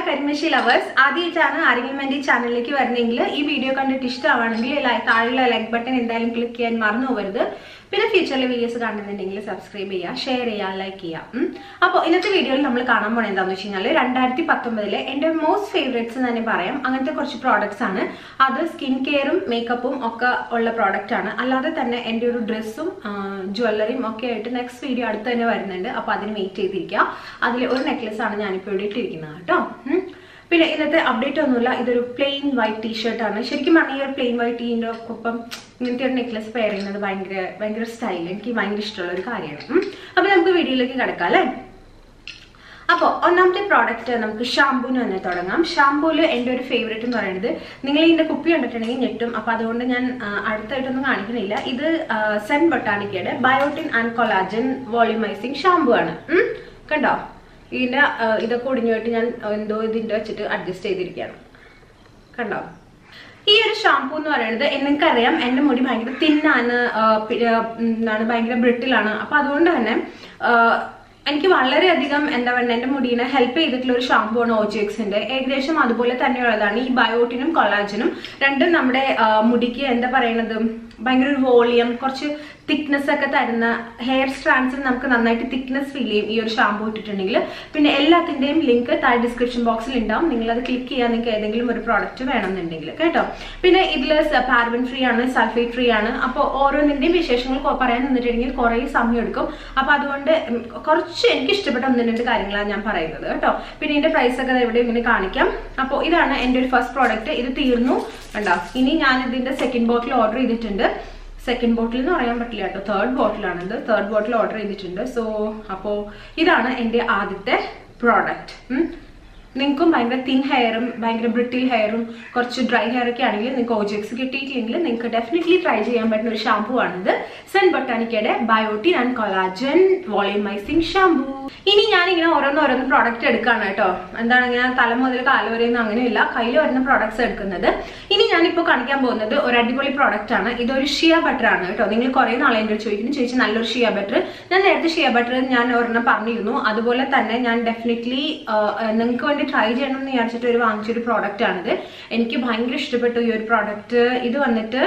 കരിമശി lovers ആദ്യമായിട്ടാണ് ആരെങ്കിലും എൻ്റെ ഈ ചാനലിലേക്ക് വരുന്നെങ്കിൽ ഈ വീഡിയോ കണ്ടിട്ട് ഇഷ്ടമാണെങ്കിൽ ലൈ- താഴെയുള്ള ലൈക്ക് ബട്ടൺ എന്തായാലും ക്ലിക്ക് ചെയ്യാൻ മറന്നു പോകരുത് പിന്നെ ഫ്യൂച്ചറിലെ വീഡിയോസ് കാണുന്നുണ്ടെങ്കിൽ സബ്സ്ക്രൈബ് ചെയ്യുക ഷെയർ ചെയ്യുക ലൈക്ക് ചെയ്യുക അപ്പോൾ ഇന്നത്തെ വീഡിയോയിൽ നമ്മൾ കാണാൻ പോണത് എന്താണെന്ന് വെച്ച് കഴിഞ്ഞാൽ രണ്ടായിരത്തി പത്തൊമ്പതിലെ എൻ്റെ മോസ്റ്റ് ഫേവറേറ്റ്സ് എന്ന് തന്നെ പറയാം അങ്ങനത്തെ കുറച്ച് പ്രോഡക്റ്റ്സ് ആണ് അത് സ്കിൻ കെയറും മേക്കപ്പും ഒക്കെ ഉള്ള പ്രോഡക്റ്റ് ആണ് അല്ലാതെ തന്നെ എൻ്റെ ഒരു ഡ്രസ്സും ജ്വല്ലറിയും ഒക്കെ ആയിട്ട് നെക്സ്റ്റ് വീഡിയോ അടുത്ത് തന്നെ വരുന്നുണ്ട് അപ്പോൾ അതിന് വെയിറ്റ് ചെയ്തിരിക്കുക അതിൽ ഒരു നെക്ലസ് ആണ് ഞാനിപ്പോൾ ഇവിടെ ഇട്ടിരിക്കുന്നത് കേട്ടോ ഉം. പിന്നെ ഇന്നത്തെ അപ്ഡേറ്റ് ഒന്നുമില്ല ഇതൊരു പ്ലെയിൻ വൈറ്റ് ടീഷർട്ട് ആണ് ശരിക്കും പറഞ്ഞാൽ ഈ ഒരു പ്ലെയിൻ വൈറ്റ് ടീൻ്റെ ഒപ്പം ഇങ്ങനത്തെ ഒരു നെക്ലസ് പെയർ ചെയ്യുന്നത് ഭയങ്കര ഭയങ്കര സ്റ്റൈൽ എനിക്ക് ഭയങ്കര ഇഷ്ടമുള്ള ഒരു കാര്യമാണ് ഉം. അപ്പോൾ നമുക്ക് വീഡിയോയിലേക്ക് കിടക്കാം അല്ലേ അപ്പോൾ ഒന്നാമത്തെ പ്രോഡക്റ്റ് നമുക്ക് ഷാമ്പൂന് തന്നെ തുടങ്ങാം ഷാമ്പൂല് എൻ്റെ ഒരു ഫേവറേറ്റ് എന്ന് പറയുന്നത് നിങ്ങൾ ഇതിൻ്റെ കുപ്പി കണ്ടിട്ടുണ്ടെങ്കിൽ ഞെട്ടും അപ്പോൾ അതുകൊണ്ട് ഞാൻ ആ, അടുത്തായിട്ടൊന്നും കാണിക്കുന്നില്ല ഇത് സെൻ ബൊട്ടാനിക്കയുടെ biotin and collagen volumising shampoo ആണ് ഉം. കണ്ടോ ഇതിൻ്റെ ആ, ഇതൊക്കെ ഒടിഞ്ഞു പോയിട്ട് ഞാൻ എന്തോ ഇതിൻ്റെ വെച്ചിട്ട് അഡ്ജസ്റ്റ് ചെയ്തിരിക്കുകയാണ് കണ്ടോ ഈ ഒരു ഷാമ്പൂ എന്ന് പറയുന്നത് നിങ്ങൾക്കറിയാം എൻ്റെ മുടി ഭയങ്കര തിന്നാണ് എന്താണ് ഭയങ്കര ബ്രിട്ടിലാണ് അപ്പൊ അതുകൊണ്ട് തന്നെ ആ, എനിക്ക് വളരെയധികം എന്താ പറയുക എൻ്റെ മുടീനെ ഹെൽപ്പ് ചെയ്തിട്ടുള്ള ഒരു ഷാമ്പൂ ആണ് ഓജിഎക്സിന്റെ ഏകദേശം അതുപോലെ തന്നെയുള്ളതാണ് ഈ ബയോട്ടിനും കൊളാജനും രണ്ടും നമ്മുടെ ആ, മുടിക്ക് എന്താ പറയണത് ഭയങ്കര ഒരു വോളിയം കുറച്ച് തിക്നെസ് ഒക്കെ തരുന്ന ഹെയർ സ്ട്രാൻഡ്സിൽ നമുക്ക് നന്നായിട്ട് തിക്നെസ് ഫീൽ ചെയ്യും ഈ ഒരു ഷാമ്പൂ ഇട്ടിട്ടുണ്ടെങ്കിൽ പിന്നെ എല്ലാത്തിൻ്റെയും ലിങ്ക് താഴെ ഡിസ്ക്രിപ്ഷൻ ബോക്സിൽ ഉണ്ടാവും നിങ്ങൾ അത് ക്ലിക്ക് ചെയ്യാൻ നിങ്ങൾക്ക് ഏതെങ്കിലും ഒരു പ്രോഡക്റ്റ് വേണമെന്നുണ്ടെങ്കിൽ കേട്ടോ പിന്നെ ഇതിൽ പാർബൻ ഫ്രീ ആണ് സൾഫേറ്റ് ഫ്രീ ആണ് അപ്പോൾ ഓരോന്നിൻ്റെയും വിശേഷങ്ങൾ കൊ- പറയാൻ നിന്നിട്ടുണ്ടെങ്കിൽ കുറേ സമയം എടുക്കും അപ്പോൾ അതുകൊണ്ട് ഉം, കുറച്ച് എനിക്ക് ഇഷ്ടപ്പെട്ട ഒന്ന് രണ്ട് കാര്യങ്ങളാണ് ഞാൻ പറയുന്നത് കേട്ടോ പിന്നെ ഇതിന്റെ പ്രൈസ് ഒക്കെ ദേ ഇവിടെ ഇങ്ങനെ കാണിക്കാം അപ്പോൾ ഇതാണ് എൻ്റെ ഒരു ഫസ്റ്റ് പ്രോഡക്റ്റ് ഇത് തീർന്നു കണ്ടോ ഇനി ഞാൻ ഇതിന്റെ സെക്കൻഡ് ബോട്ടിൽ ഓർഡർ ചെയ്തിട്ടുണ്ട് സെക്കൻഡ് ബോട്ടിൽ എന്ന് പറയാൻ പറ്റില്ല കേട്ടോ തേർഡ് ബോട്ടിലാണിത് തേർഡ് ബോട്ടിൽ ഓർഡർ ചെയ്തിട്ടുണ്ട് സോ അപ്പോൾ ഇതാണ് എൻ്റെ ആദ്യത്തെ പ്രോഡക്റ്റ് നിങ്ങൾക്കും ഭയങ്കര തിൻ ഹെയറും ഭയങ്കര ബ്രിട്ടിൽ ഹെയറും കുറച്ച് ഡ്രൈ ഹെയർ ഒക്കെ ആണെങ്കിൽ നിങ്ങൾക്ക് ഓജെക്സ് കിട്ടിയിട്ടില്ലെങ്കിൽ നിങ്ങൾക്ക് ഡെഫിനറ്റ്ലി ട്രൈ ചെയ്യാൻ പറ്റുന്ന ഒരു ഷാമ്പൂ ആണിത് സെൻ ബൊട്ടാനിക്കയുടെ biotin and collagen volumising shampoo ഇനി ഞാൻ ഇങ്ങനെ ഓരോന്ന് ഓരോന്ന് പ്രോഡക്റ്റ് എടുക്കാണ് കേട്ടോ എന്താണ് ഞാൻ തല മുതൽ കാല് വരെ ഒന്നും അങ്ങനെയില്ല കയ്യിൽ വരുന്ന പ്രോഡക്ട്സ് എടുക്കുന്നത് ഇനി ഞാനിപ്പോൾ കാണിക്കാൻ പോകുന്നത് ഒരു അടിപൊളി പ്രോഡക്റ്റ് ആണ് ഇതൊരു ഷിയ ബട്ടർ ആണ് കേട്ടോ നിങ്ങൾ കുറേ നാളെ എൻ്റെ അടുത്ത് ചോദിക്കുന്നു ചോദിച്ചു നല്ലൊരു ഷിയ ബട്ടർ ഞാൻ നേരത്തെ ഷിയ ബട്ടർ ഞാൻ ഒരെണ്ണം പറഞ്ഞിരുന്നു അതുപോലെ തന്നെ ഞാൻ ഡെഫിനറ്റ്ലി നിങ്ങൾക്ക് വേണ്ടി ട്രൈ ചെയ്യണം എന്ന് വിചാരിച്ചിട്ട് ഒരു വാങ്ങിച്ചൊരു പ്രോഡക്റ്റ് ആണിത് എനിക്ക് ഭയങ്കര ഇഷ്ടപ്പെട്ടു ഈ ഒരു പ്രോഡക്റ്റ് ഇത് വന്നിട്ട്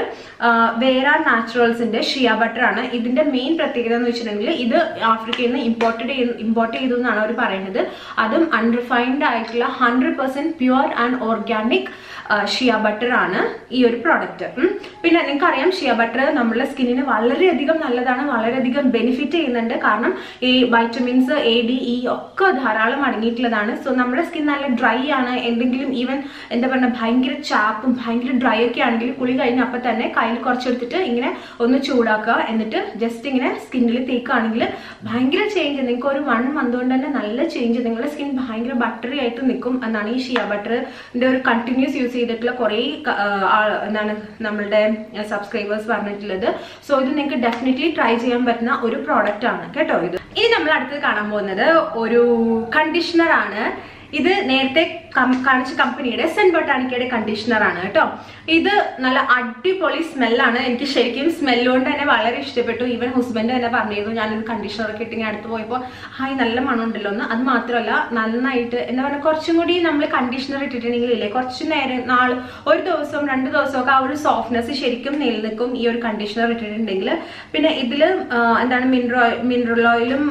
വേറ നാച്ചുറൽസിന്റെ ഷിയ ബട്ടർ ആണ് ഇതിന്റെ മെയിൻ പ്രത്യേകത എന്ന് വെച്ചിട്ടുണ്ടെങ്കിൽ ഇത് ആഫ്രിക്കയിൽ നിന്ന് ഇമ്പോർട്ടഡ് ചെയ്ത് ഇമ്പോർട്ട് ചെയ്തു എന്നാണ് അവർ പറയുന്നത് അതും അൺറിഫൈൻഡ് ആയിട്ടുള്ള hundred percent pure and organic shea butter ആണ് ഈ ഒരു പ്രോഡക്റ്റ് പിന്നെ നിങ്ങൾക്കറിയാം ഷിയ ബട്ടർ നമ്മുടെ സ്കിന്നിന് വളരെയധികം നല്ലതാണ് വളരെയധികം ബെനിഫിറ്റ് ചെയ്യുന്നുണ്ട് കാരണം ഈ വൈറ്റമിൻസ് എ ഡി ഇ ഒക്കെ ധാരാളം അടങ്ങിയിട്ടുള്ളതാണ് സോ നമ്മുടെ സ്കിൻ നല്ല ഡ്രൈ ആണ് എന്തെങ്കിലും ഈവൻ എന്താ പറയുക ഭയങ്കര ചാപ്പും ഭയങ്കര ഡ്രൈ ഒക്കെ ആണെങ്കിൽ കുളി കഴിഞ്ഞ അപ്പം തന്നെ കയ്യിൽ കുറച്ചെടുത്തിട്ട് ഇങ്ങനെ ഒന്ന് ചൂടാക്കുക എന്നിട്ട് ജസ്റ്റ് ഇങ്ങനെ സ്കിന്നിൽ തേക്കുകയാണെങ്കിൽ ഭയങ്കര ചേഞ്ച് നിങ്ങൾക്ക് ഒരു വൺ മന്ത് കൊണ്ട് തന്നെ നല്ല ചേഞ്ച് നിങ്ങളുടെ സ്കിൻ ഭയങ്കര ബട്ടറി ആയിട്ട് നിൽക്കും എന്നാണ് ഈ ഷിയ ബട്ടറിന്റെ ഒരു കണ്ടിന്യൂസ് യൂസ് ചെയ്തിട്ടുള്ള കുറേ ക- ആ, ആൾ- എന്താണ് നമ്മളുടെ സബ്സ്ക്രൈബേഴ്സ് പറഞ്ഞിട്ടുള്ളത് സോ ഇത് നിങ്ങൾക്ക് ഡെഫിനറ്റ്ലി ട്രൈ ചെയ്യാൻ പറ്റുന്ന ഒരു പ്രോഡക്റ്റ് ആണ് കേട്ടോ ഇത് ഇനി നമ്മൾ അടുത്തത് കാണാൻ പോകുന്നത് ഒരു കണ്ടീഷണർ ആണ് ഇത് നേരത്തെ കം- കാണിച്ച കമ്പനിയുടെ സെൻ ബൊട്ടാനിക്കയുടെ കണ്ടീഷണർ ആണ് കേട്ടോ ഇത് നല്ല അടിപൊളി സ്മെല്ലാണ് എനിക്ക് ശരിക്കും സ്മെല്ല് കൊണ്ട് തന്നെ വളരെ ഇഷ്ടപ്പെട്ടു ഈവൻ ഹസ്ബൻഡ് തന്നെ പറഞ്ഞിരുന്നു ഞാനിത് കണ്ടീഷണർ ഒക്കെ ഇട്ടിങ്ങനെ അടുത്ത് പോയപ്പോൾ ഹായ് നല്ല മണം ഉണ്ടല്ലോ എന്ന് അത് മാത്രമല്ല നന്നായിട്ട് എന്താ പറയുക കുറച്ചും കൂടി നമ്മൾ കണ്ടീഷണർ ഇട്ടിട്ടുണ്ടെങ്കിൽ ഇല്ലേ കുറച്ച് നേരം നാൾ ഒരു ദിവസവും രണ്ട് ദിവസമൊക്കെ ആ ഒരു സോഫ്റ്റ്നെസ് ശരിക്കും നിലനിൽക്കും ഈ ഒരു കണ്ടീഷണർ ഇട്ടിട്ടുണ്ടെങ്കിൽ പിന്നെ ഇതിൽ എന്താണ് മിനറൽ മിനറൽ ഓയിലും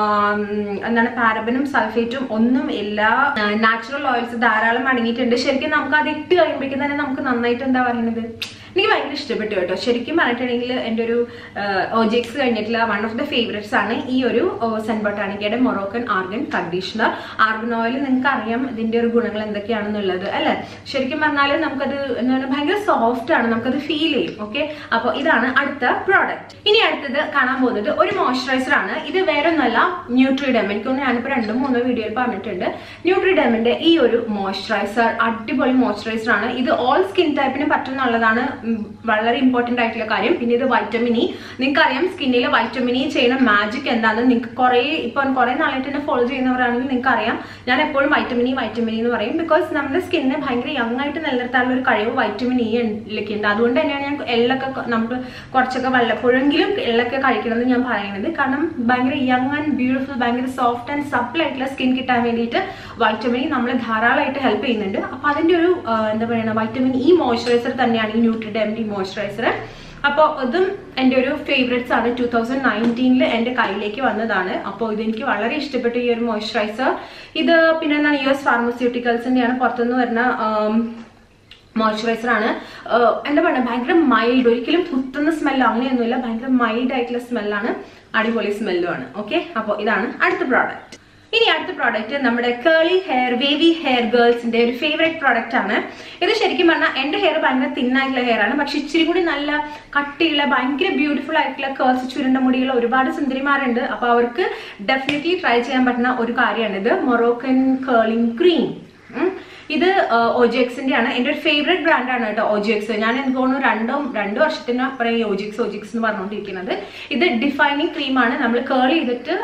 എന്താണ് പാരബനും സൾഫേറ്റും ഒന്നും ഇല്ല നാച്ചുറൽ ഓയിൽസ് ധാരാളം അടങ്ങിയിട്ടുണ്ട് ശരിക്കും നമുക്ക് അത് ഇട്ട് കഴിയുമ്പോഴേക്കും തന്നെ നമുക്ക് നന്നായിട്ട് എന്താ പറയുന്നത് എനിക്ക് ഭയങ്കര ഇഷ്ടപ്പെട്ടു കേട്ടോ ശരിക്കും പറഞ്ഞിട്ടുണ്ടെങ്കിൽ എൻ്റെ ഒരു ഒജെക്സ് കഴിഞ്ഞിട്ടുള്ള വൺ ഓഫ് ദ ഫേവറേറ്റ്സ് ആണ് ഈ ഒരു സെൻ ബൊട്ടാനിക്കയുടെ Moroccan argan conditioner argan oil നിങ്ങൾക്ക് അറിയാം ഇതിന്റെ ഒരു ഗുണങ്ങൾ എന്തൊക്കെയാണെന്നുള്ളത് അല്ലേ ശരിക്കും പറഞ്ഞാൽ നമുക്കത് എന്താ പറയുക ഭയങ്കര സോഫ്റ്റ് ആണ് നമുക്കത് ഫീൽ ചെയ്യും ഓക്കെ അപ്പോൾ ഇതാണ് അടുത്ത പ്രോഡക്റ്റ് ഇനി അടുത്തത് കാണാൻ പോകുന്നത് ഒരു മോയ്സ്ചറൈസർ ആണ് ഇത് വേറെ ഒന്നല്ല ന്യൂട്രിഡം എനിക്കൊന്ന് ഞാനിപ്പോൾ രണ്ടോ മൂന്നോ വീഡിയോയിൽ പറഞ്ഞിട്ടുണ്ട് ന്യൂട്രിഡമിന്റെ ഈ ഒരു മോയ്സ്ചറൈസർ അടിപൊളി മോയ്സ്ചറൈസർ ആണ് ഇത് ഓൾ സ്കിൻ ടൈപ്പിന് പറ്റുന്നുള്ളതാണ് ഉം, വളരെ ഇമ്പോർട്ടന്റ് ആയിട്ടുള്ള കാര്യം പിന്നെ ഇത് വൈറ്റമിൻ ഇ നിങ്ങൾക്കറിയാം സ്കിന്നിൽ വൈറ്റമിൻ ഇ ചെയ്യുന്ന മാജിക് എന്താണെന്ന് നിങ്ങൾക്ക് കുറേ ഇപ്പം കുറേ നാളായിട്ട് എന്നെ ഫോളോ ചെയ്യുന്നവരാണെങ്കിൽ നിങ്ങൾക്ക് അറിയാം ഞാൻ എപ്പോഴും വൈറ്റമിൻ ഇ വൈറ്റമിൻ ഇ എന്ന് പറയും ബിക്കോസ് നമ്മുടെ സ്കിന്നിനെ ഭയങ്കര യങ് ആയിട്ട് നിലനിർത്താനുള്ള ഒരു കഴിവ് വൈറ്റമിൻ ഇ ലേക്ക് ഉണ്ട് അതുകൊണ്ട് തന്നെയാണ് ഞാൻ എള്ളൊക്കെ കൊ- നമുക്ക് കുറച്ചൊക്കെ വല്ലപ്പോഴെങ്കിലും എള്ളൊക്കെ കഴിക്കണമെന്ന് ഞാൻ പറയുന്നത് കാരണം ഭയങ്കര യങ് ആൻഡ് ബ്യൂട്ടിഫുൾ ഭയങ്കര സോഫ്റ്റ് ആൻഡ് സപ്പിൾ ആയിട്ടുള്ള സ്കിൻ കിട്ടാൻ വേണ്ടിയിട്ട് വൈറ്റമിൻ ഇ നമ്മളെ ധാരാളമായിട്ട് ഹെൽപ്പ് ചെയ്യുന്നുണ്ട് അപ്പൊ അതിന്റെ ഒരു ആ, എന്താ പറയുക വൈറ്റമിൻ ഇ മോയ്സ്ചറൈസർ തന്നെയാണ് ഈ ന്യൂട്രിഡെമിറ്റി മോയ്സ്ചറൈസർ അപ്പോൾ ഇതും എൻ്റെ ഒരു ഫേവറേറ്റ്സ് ആണ് ടൂ തൗസൻഡ് നയൻറ്റീനിൽ എൻ്റെ കയ്യിലേക്ക് വന്നതാണ് അപ്പോൾ ഇതെനിക്ക് വളരെ ഇഷ്ടപ്പെട്ടു ഈ ഒരു മോയ്സ്ചറൈസർ ഇത് പിന്നെ എന്താണ് യു എസ് ഫാർമസ്യൂട്ടിക്കൽസിൻ്റെയാണ് പുറത്തുനിന്ന് വരുന്ന ആം, മോയ്സ്ചറൈസർ ആണ് ആഹ് എന്താ പറയുക ഭയങ്കര മൈൽഡ് ഒരിക്കലും കുത്തുന്ന സ്മെല്ലോ അങ്ങനെയൊന്നുമില്ല ഭയങ്കര മൈൽഡ് ആയിട്ടുള്ള സ്മെല്ലാണ് അടിപൊളി സ്മെല്ലും ആണ് ഓക്കെ അപ്പോൾ ഇതാണ് അടുത്ത പ്രോഡക്റ്റ് ഇനി അടുത്ത പ്രോഡക്റ്റ് നമ്മുടെ കേളി ഹെയർ വേവി ഹെയർ ഗേൾസിന്റെ ഒരു ഫേവറേറ്റ് പ്രോഡക്റ്റ് ആണ് ഇത് ശരിക്കും പറഞ്ഞാൽ എന്റെ ഹെയർ ഭയങ്കര തിന്നായിട്ടുള്ള ഹെയർ ആണ് പക്ഷെ ഇച്ചിരി കൂടി നല്ല കട്ടിയുള്ള ഭയങ്കര ബ്യൂട്ടിഫുൾ ആയിട്ടുള്ള കേൾസ് ചുരുണ്ട മുടിയുള്ള ഒരുപാട് സുന്ദരിമാരുണ്ട് അപ്പൊ അവർക്ക് ഡെഫിനറ്റ്ലി ട്രൈ ചെയ്യാൻ പറ്റുന്ന ഒരു കാര്യമാണ് ഇത് മൊറോക്കൻ കേളിംഗ് ക്രീം ഇത് ഒജിഎക്സിന്റെ ആണ് എന്റെ ഒരു ഫേവറേറ്റ് ബ്രാൻഡാണ് കേട്ടോ ഒജിഎക്സ് ഞാൻ എനിക്ക് തോന്നുന്നു രണ്ടോ രണ്ട് വർഷത്തിന് അപ്പുറം ഈ ഒജിക്സ് ഒജിക്സ് എന്ന് പറഞ്ഞുകൊണ്ടിരിക്കുന്നത് ഇത് ഡിഫൈനിങ് ക്രീമാണ് നമ്മൾ കേൾ ചെയ്തിട്ട്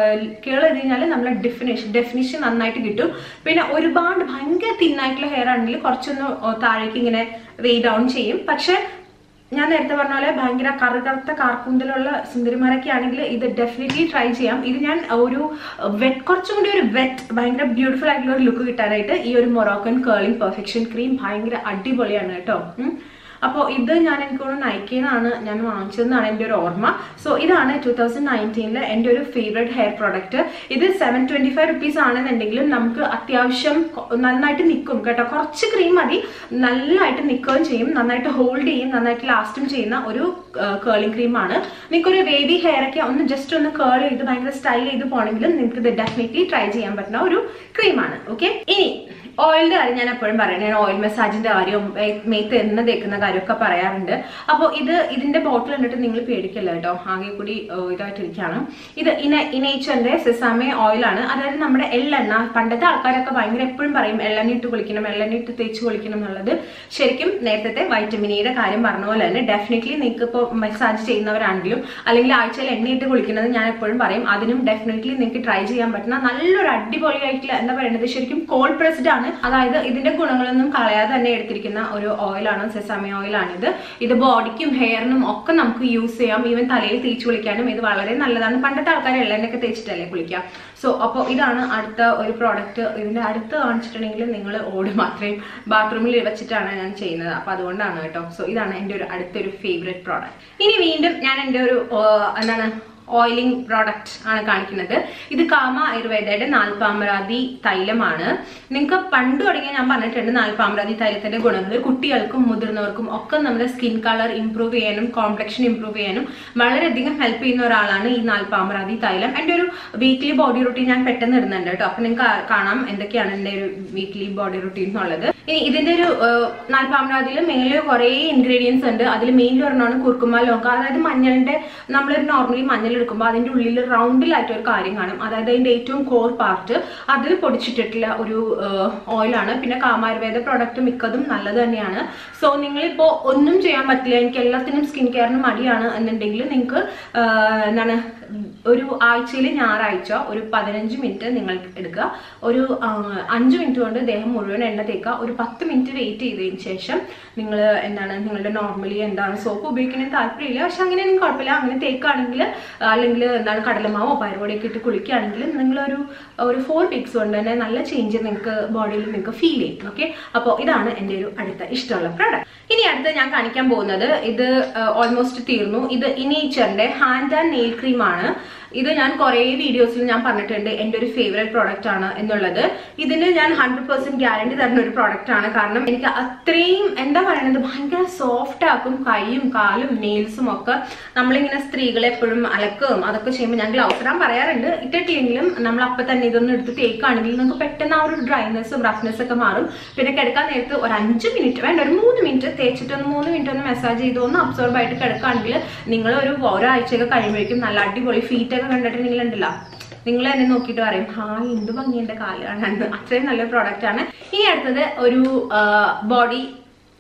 കേൾ ചെയ്ത് കഴിഞ്ഞാൽ നമ്മളെ ഡെഫിനേഷൻ ഡെഫിനിഷൻ നന്നായിട്ട് കിട്ടും പിന്നെ ഒരുപാട് ഭയങ്കര തിന്നായിട്ടുള്ള ഹെയർ ആണെങ്കിൽ കുറച്ചൊന്ന് താഴേക്ക് ഇങ്ങനെ വേ ഡൗൺ ചെയ്യും പക്ഷെ ഞാൻ നേരത്തെ പറഞ്ഞ പോലെ ഭയങ്കര കറുകറുത്ത കാർക്കൂന്തലുള്ള സുന്ദരിമാരൊക്കെ ആണെങ്കിൽ ഇത് ഡെഫിനറ്റ്ലി ട്രൈ ചെയ്യാം ഇത് ഞാൻ ഒരു വെറ്റ് കുറച്ചും കൂടി ഒരു വെറ്റ് ഭയങ്കര ബ്യൂട്ടിഫുൾ ആയിട്ടുള്ള ഒരു ലുക്ക് കിട്ടാനായിട്ട് ഈ ഒരു മൊറോക്കൻ കേളിംഗ് പെർഫെക്ഷൻ ക്രീം ഭയങ്കര അടിപൊളിയാണ് കേട്ടോ ഉം. അപ്പോൾ ഇത് ഞാൻ എനിക്ക് തോന്നുന്നു നൈക്കീന്നാണ് ഞാൻ വാങ്ങിച്ചതെന്നാണ് എൻ്റെ ഒരു ഓർമ്മ സോ ഇതാണ് ടൂ തൗസൻഡ് നയൻറ്റീനിലെ എൻ്റെ ഒരു ഫേവറേറ്റ് ഹെയർ പ്രോഡക്റ്റ് ഇത് സെവൻ ട്വൻറ്റി ഫൈവ് റുപ്പീസ് ആണെന്നുണ്ടെങ്കിലും നമുക്ക് അത്യാവശ്യം കൊ- നന്നായിട്ട് നിൽക്കും കേട്ടോ കുറച്ച് ക്രീം മതി നല്ലതായിട്ട് നിൽക്കുകയും ചെയ്യും നന്നായിട്ട് ഹോൾഡ് ചെയ്യും നന്നായിട്ട് ലാസ്റ്റും ചെയ്യുന്ന ഒരു കേളിംഗ് ക്രീമാണ് നിങ്ങൾക്ക് ഒരു വേവി ഹെയർ ഒക്കെ ഒന്ന് ജസ്റ്റ് ഒന്ന് കേൾ ചെയ്ത് ഭയങ്കര സ്റ്റൈൽ ചെയ്ത് പോകണമെങ്കിലും നിങ്ങൾക്ക് ഇത് ഡെഫിനറ്റ്ലി ട്രൈ ചെയ്യാൻ പറ്റുന്ന ഒരു ക്രീമാണ് ഓക്കെ ഇനി ഓയിലിന്റെ കാര്യം ഞാൻ എപ്പോഴും പറയണേ ഞാൻ ഓയിൽ മസാജിന്റെ കാര്യവും മേ- മേത്ത് എണ്ണ തേക്കുന്ന കാര്യമൊക്കെ പറയാറുണ്ട് അപ്പോൾ ഇത് ഇതിന്റെ ബോട്ടിൽ കണ്ടിട്ട് നിങ്ങൾ പേടിക്കല്ല കേട്ടോ ആകെ കൂടി ഏഹ്, ഇതായിട്ടിരിക്കുകയാണ് ഇത് ഇന ഇനേച്ചറിന്റെ സെസാമെ ഓയിലാണ് അതായത് നമ്മുടെ എള്ളെണ്ണ പണ്ടത്തെ ആൾക്കാരൊക്കെ ഭയങ്കര എപ്പോഴും പറയും എള്ളെണ്ണ ഇട്ട് കുളിക്കണം എള്ളെണ്ണ ഇട്ട് തേച്ച് കുളിക്കണം എന്നുള്ളത് ശരിക്കും നേരത്തെ വൈറ്റമിൻ ഇയുടെ കാര്യം പറഞ്ഞ പോലെ തന്നെ ഡെഫിനറ്റ്ലി നിങ്ങൾക്ക് ഇപ്പോൾ മസാജ് ചെയ്യുന്നവരാണെങ്കിലും അല്ലെങ്കിൽ ആഴ്ചയിൽ എണ്ണയിട്ട് കുളിക്കുന്നത് ഞാൻ എപ്പോഴും പറയും അതിനും ഡെഫിനറ്റ്ലി നിങ്ങൾക്ക് ട്രൈ ചെയ്യാൻ പറ്റുന്ന നല്ലൊരു അടിപൊളിയായിട്ടുള്ള എന്താ പറയുന്നത് ശരിക്കും കോൾഡ് പ്രസ്ഡ് ആണ് അതായത് ഇതിന്റെ ഗുണങ്ങളൊന്നും കളയാതെ തന്നെ എടുത്തിരിക്കുന്ന ഒരു ഓയിലാണ് സെസാമി ഓയിലാണിത് ഇത് ബോഡിക്കും ഹെയറിനും ഒക്കെ നമുക്ക് യൂസ് ചെയ്യാം ഈവൻ തലയിൽ തേച്ച് കുളിക്കാനും ഇത് വളരെ നല്ലതാണ് പണ്ടത്തെ ആൾക്കാർ എള്ളെണ്ണയൊക്കെ തേച്ചിട്ടല്ലേ കുളിക്കാം സോ അപ്പോൾ ഇതാണ് അടുത്ത ഒരു പ്രോഡക്റ്റ് ഇതിന്റെ അടുത്ത് കാണിച്ചിട്ടുണ്ടെങ്കിൽ നിങ്ങൾ ഓട് മാത്രമേ ബാത്റൂമിൽ വെച്ചിട്ടാണ് ഞാൻ ചെയ്യുന്നത് അപ്പൊ അതുകൊണ്ടാണ് കേട്ടോ സോ ഇതാണ് എൻ്റെ ഒരു അടുത്തൊരു ഫേവറേറ്റ് പ്രോഡക്റ്റ് ഇനി വീണ്ടും ഞാൻ എൻ്റെ ഒരു ആ, എന്താണ് ഓയിലിംഗ് പ്രോഡക്റ്റ് ആണ് കാണിക്കുന്നത് ഇത് കാമ ആയുർവേദയുടെ നാൽപ്പാമരാതി തൈലമാണ് നിങ്ങൾക്ക് പണ്ട് തുടങ്ങിയ ഞാൻ പറഞ്ഞിട്ടുണ്ട് നാൽപ്പാമരാതി തൈലത്തിന്റെ ഗുണങ്ങൾ കുട്ടികൾക്കും മുതിർന്നവർക്കും ഒക്കെ നമ്മുടെ സ്കിൻ കളർ ഇംപ്രൂവ് ചെയ്യാനും കോംപ്ലക്ഷൻ ഇംപ്രൂവ് ചെയ്യാനും വളരെയധികം ഹെൽപ്പ് ചെയ്യുന്ന ഒരാളാണ് ഈ നാൽപ്പാമരാതി തൈലം എൻ്റെ ഒരു വീക്ക്ലി ബോഡി റുട്ടീൻ ഞാൻ പെട്ടെന്ന് ഇടുന്നുണ്ട് കേട്ടോ അപ്പൊ നിങ്ങൾക്ക് കാണാം എന്തൊക്കെയാണ് എൻ്റെ ഒരു വീക്ക്ലി ബോഡി റുട്ടീൻ എന്നുള്ളത് ഇനി ഇതിന്റെ ഒരു നാൽപ്പാമരാതിയിൽ മേളിൽ കുറേ ഇൻഗ്രീഡിയൻസ് ഉണ്ട് അതിൽ മെയിൻലി ഒരെണ്ണമാണ് കുർക്കുമ ലോങ്ക അതായത് മഞ്ഞളിന്റെ നമ്മളൊരു നോർമലി മഞ്ഞൾ എടുക്കുമ്പോൾ അതിന്റെ ഉള്ളിൽ റൗണ്ടിലായിട്ട് ഒരു കാര്യം കാണും അതായത് അതിന്റെ ഏറ്റവും കോർ പാർട്ട് അതിൽ പൊടിച്ചിട്ടിട്ടുള്ള ഒരു ഓയിലാണ് പിന്നെ കാമായുർവേദ പ്രോഡക്റ്റ് മിക്കതും നല്ലത് തന്നെയാണ് സോ നിങ്ങളിപ്പോ ഒന്നും ചെയ്യാൻ പറ്റില്ല എനിക്ക് എല്ലാത്തിനും സ്കിൻ കെയറിന് മടിയാണ് എന്നുണ്ടെങ്കിൽ നിങ്ങൾക്ക് എന്താണ് ഒരു ആഴ്ചയിൽ ഞായറാഴ്ച ഒരു പതിനഞ്ച് മിനിറ്റ് നിങ്ങൾ എടുക്കുക ഒരു ആ, അഞ്ച് മിനിറ്റ് കൊണ്ട് ദേഹം മുഴുവൻ എണ്ണ തേക്കുക ഒരു പത്ത് മിനിറ്റ് വെയിറ്റ് ചെയ്തതിന് ശേഷം നിങ്ങൾ എന്താണ് നിങ്ങളുടെ നോർമലി എന്താണ് സോപ്പ് ഉപയോഗിക്കുന്നതിന് താല്പര്യമില്ല പക്ഷെ അങ്ങനെയൊന്നും കുഴപ്പമില്ല അങ്ങനെ തേക്കുകയാണെങ്കിൽ അല്ലെങ്കിൽ എന്താണ് കടലമാവോ പയറുപൊടിയൊക്കെ ഇട്ട് കുളിക്കുകയാണെങ്കിൽ നിങ്ങളൊരു ഒരു ഫോർ വീക്സ് കൊണ്ട് തന്നെ നല്ല ചേഞ്ച് നിങ്ങൾക്ക് ബോഡിയിൽ നിങ്ങൾക്ക് ഫീൽ ചെയ്യും ഓക്കെ അപ്പോൾ ഇതാണ് എൻ്റെ ഒരു അടുത്ത ഇഷ്ടമുള്ള പ്രോഡക്റ്റ് ഇനി അടുത്ത് ഞാൻ കാണിക്കാൻ പോകുന്നത് ഇത് ഓൾമോസ്റ്റ് തീർന്നു ഇത് ഇനേച്ചറിന്റെ ഹാൻഡ് ആൻഡ് നെയിൽ ക്രീം ആണ് ഇത് ഞാൻ കുറേ വീഡിയോസിൽ ഞാൻ പറഞ്ഞിട്ടുണ്ട് എൻ്റെ ഒരു ഫേവറേറ്റ് പ്രോഡക്റ്റ് ആണ് എന്നുള്ളത് ഇതിന് ഞാൻ ഹൺഡ്രഡ് പെർസെന്റ് ഗ്യാരണ്ടി തരുന്ന ഒരു പ്രോഡക്റ്റ് ആണ് കാരണം എനിക്ക് അത്രയും എന്താ പറയുന്നത് ഭയങ്കര സോഫ്റ്റ് ആക്കും കൈയും കാലും നെയിൽസും ഒക്കെ നമ്മളിങ്ങനെ സ്ത്രീകളെ എപ്പോഴും അലക്കും അതൊക്കെ ചെയ്യുമ്പോൾ ഞാൻ ഗ്ലൗസ് ഇടാൻ പറയാറുണ്ട് ഇട്ടിട്ടില്ലെങ്കിലും നമ്മൾ അപ്പം തന്നെ ഇതൊന്നും എടുത്ത് തേക്കാണെങ്കിൽ നമുക്ക് പെട്ടെന്ന് ആ ഒരു ഡ്രൈനെസ്സും റഫ്നെസ് ഒക്കെ മാറും പിന്നെ കിടക്കാൻ നേരത്ത് ഒരു അഞ്ച് മിനിറ്റ് വേണ്ട ഒരു മൂന്ന് മിനിറ്റ് തേച്ചിട്ട് ഒന്ന് മൂന്ന് മിനിറ്റ് ഒന്ന് മസാജ് ചെയ്ത് ഒന്ന് അബ്സോർബ് ആയിട്ട് കിടക്കുകയാണെങ്കിൽ നിങ്ങൾ ഒരു ഒരാഴ്ചയൊക്കെ കഴിയുമ്പോഴേക്കും നല്ല അടിപൊളി ഫീറ്റ് ഒക്കെ കണ്ടിട്ടുണ്ടെങ്കിൽ ഉണ്ടല്ലോ നിങ്ങൾ എന്നെ നോക്കിയിട്ട് പറയും ഹാ എന്ത് ഭംഗി എന്റെ കാലാണ് അത്രയും നല്ല പ്രോഡക്റ്റ് ആണ് ഇനി അടുത്തത് ഒരു ബോഡി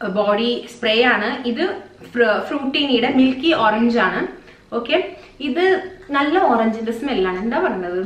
ബോഡി സ്പ്രേ ആണ് ഇത് ഫ്രൂട്ടീനിയുടെ മിൽക്കി ഓറഞ്ച് ആണ് ഓക്കെ ഇത് നല്ല ഓറഞ്ചിന്റെ സ്മെല്ലാണ് എന്താ പറയുന്നത്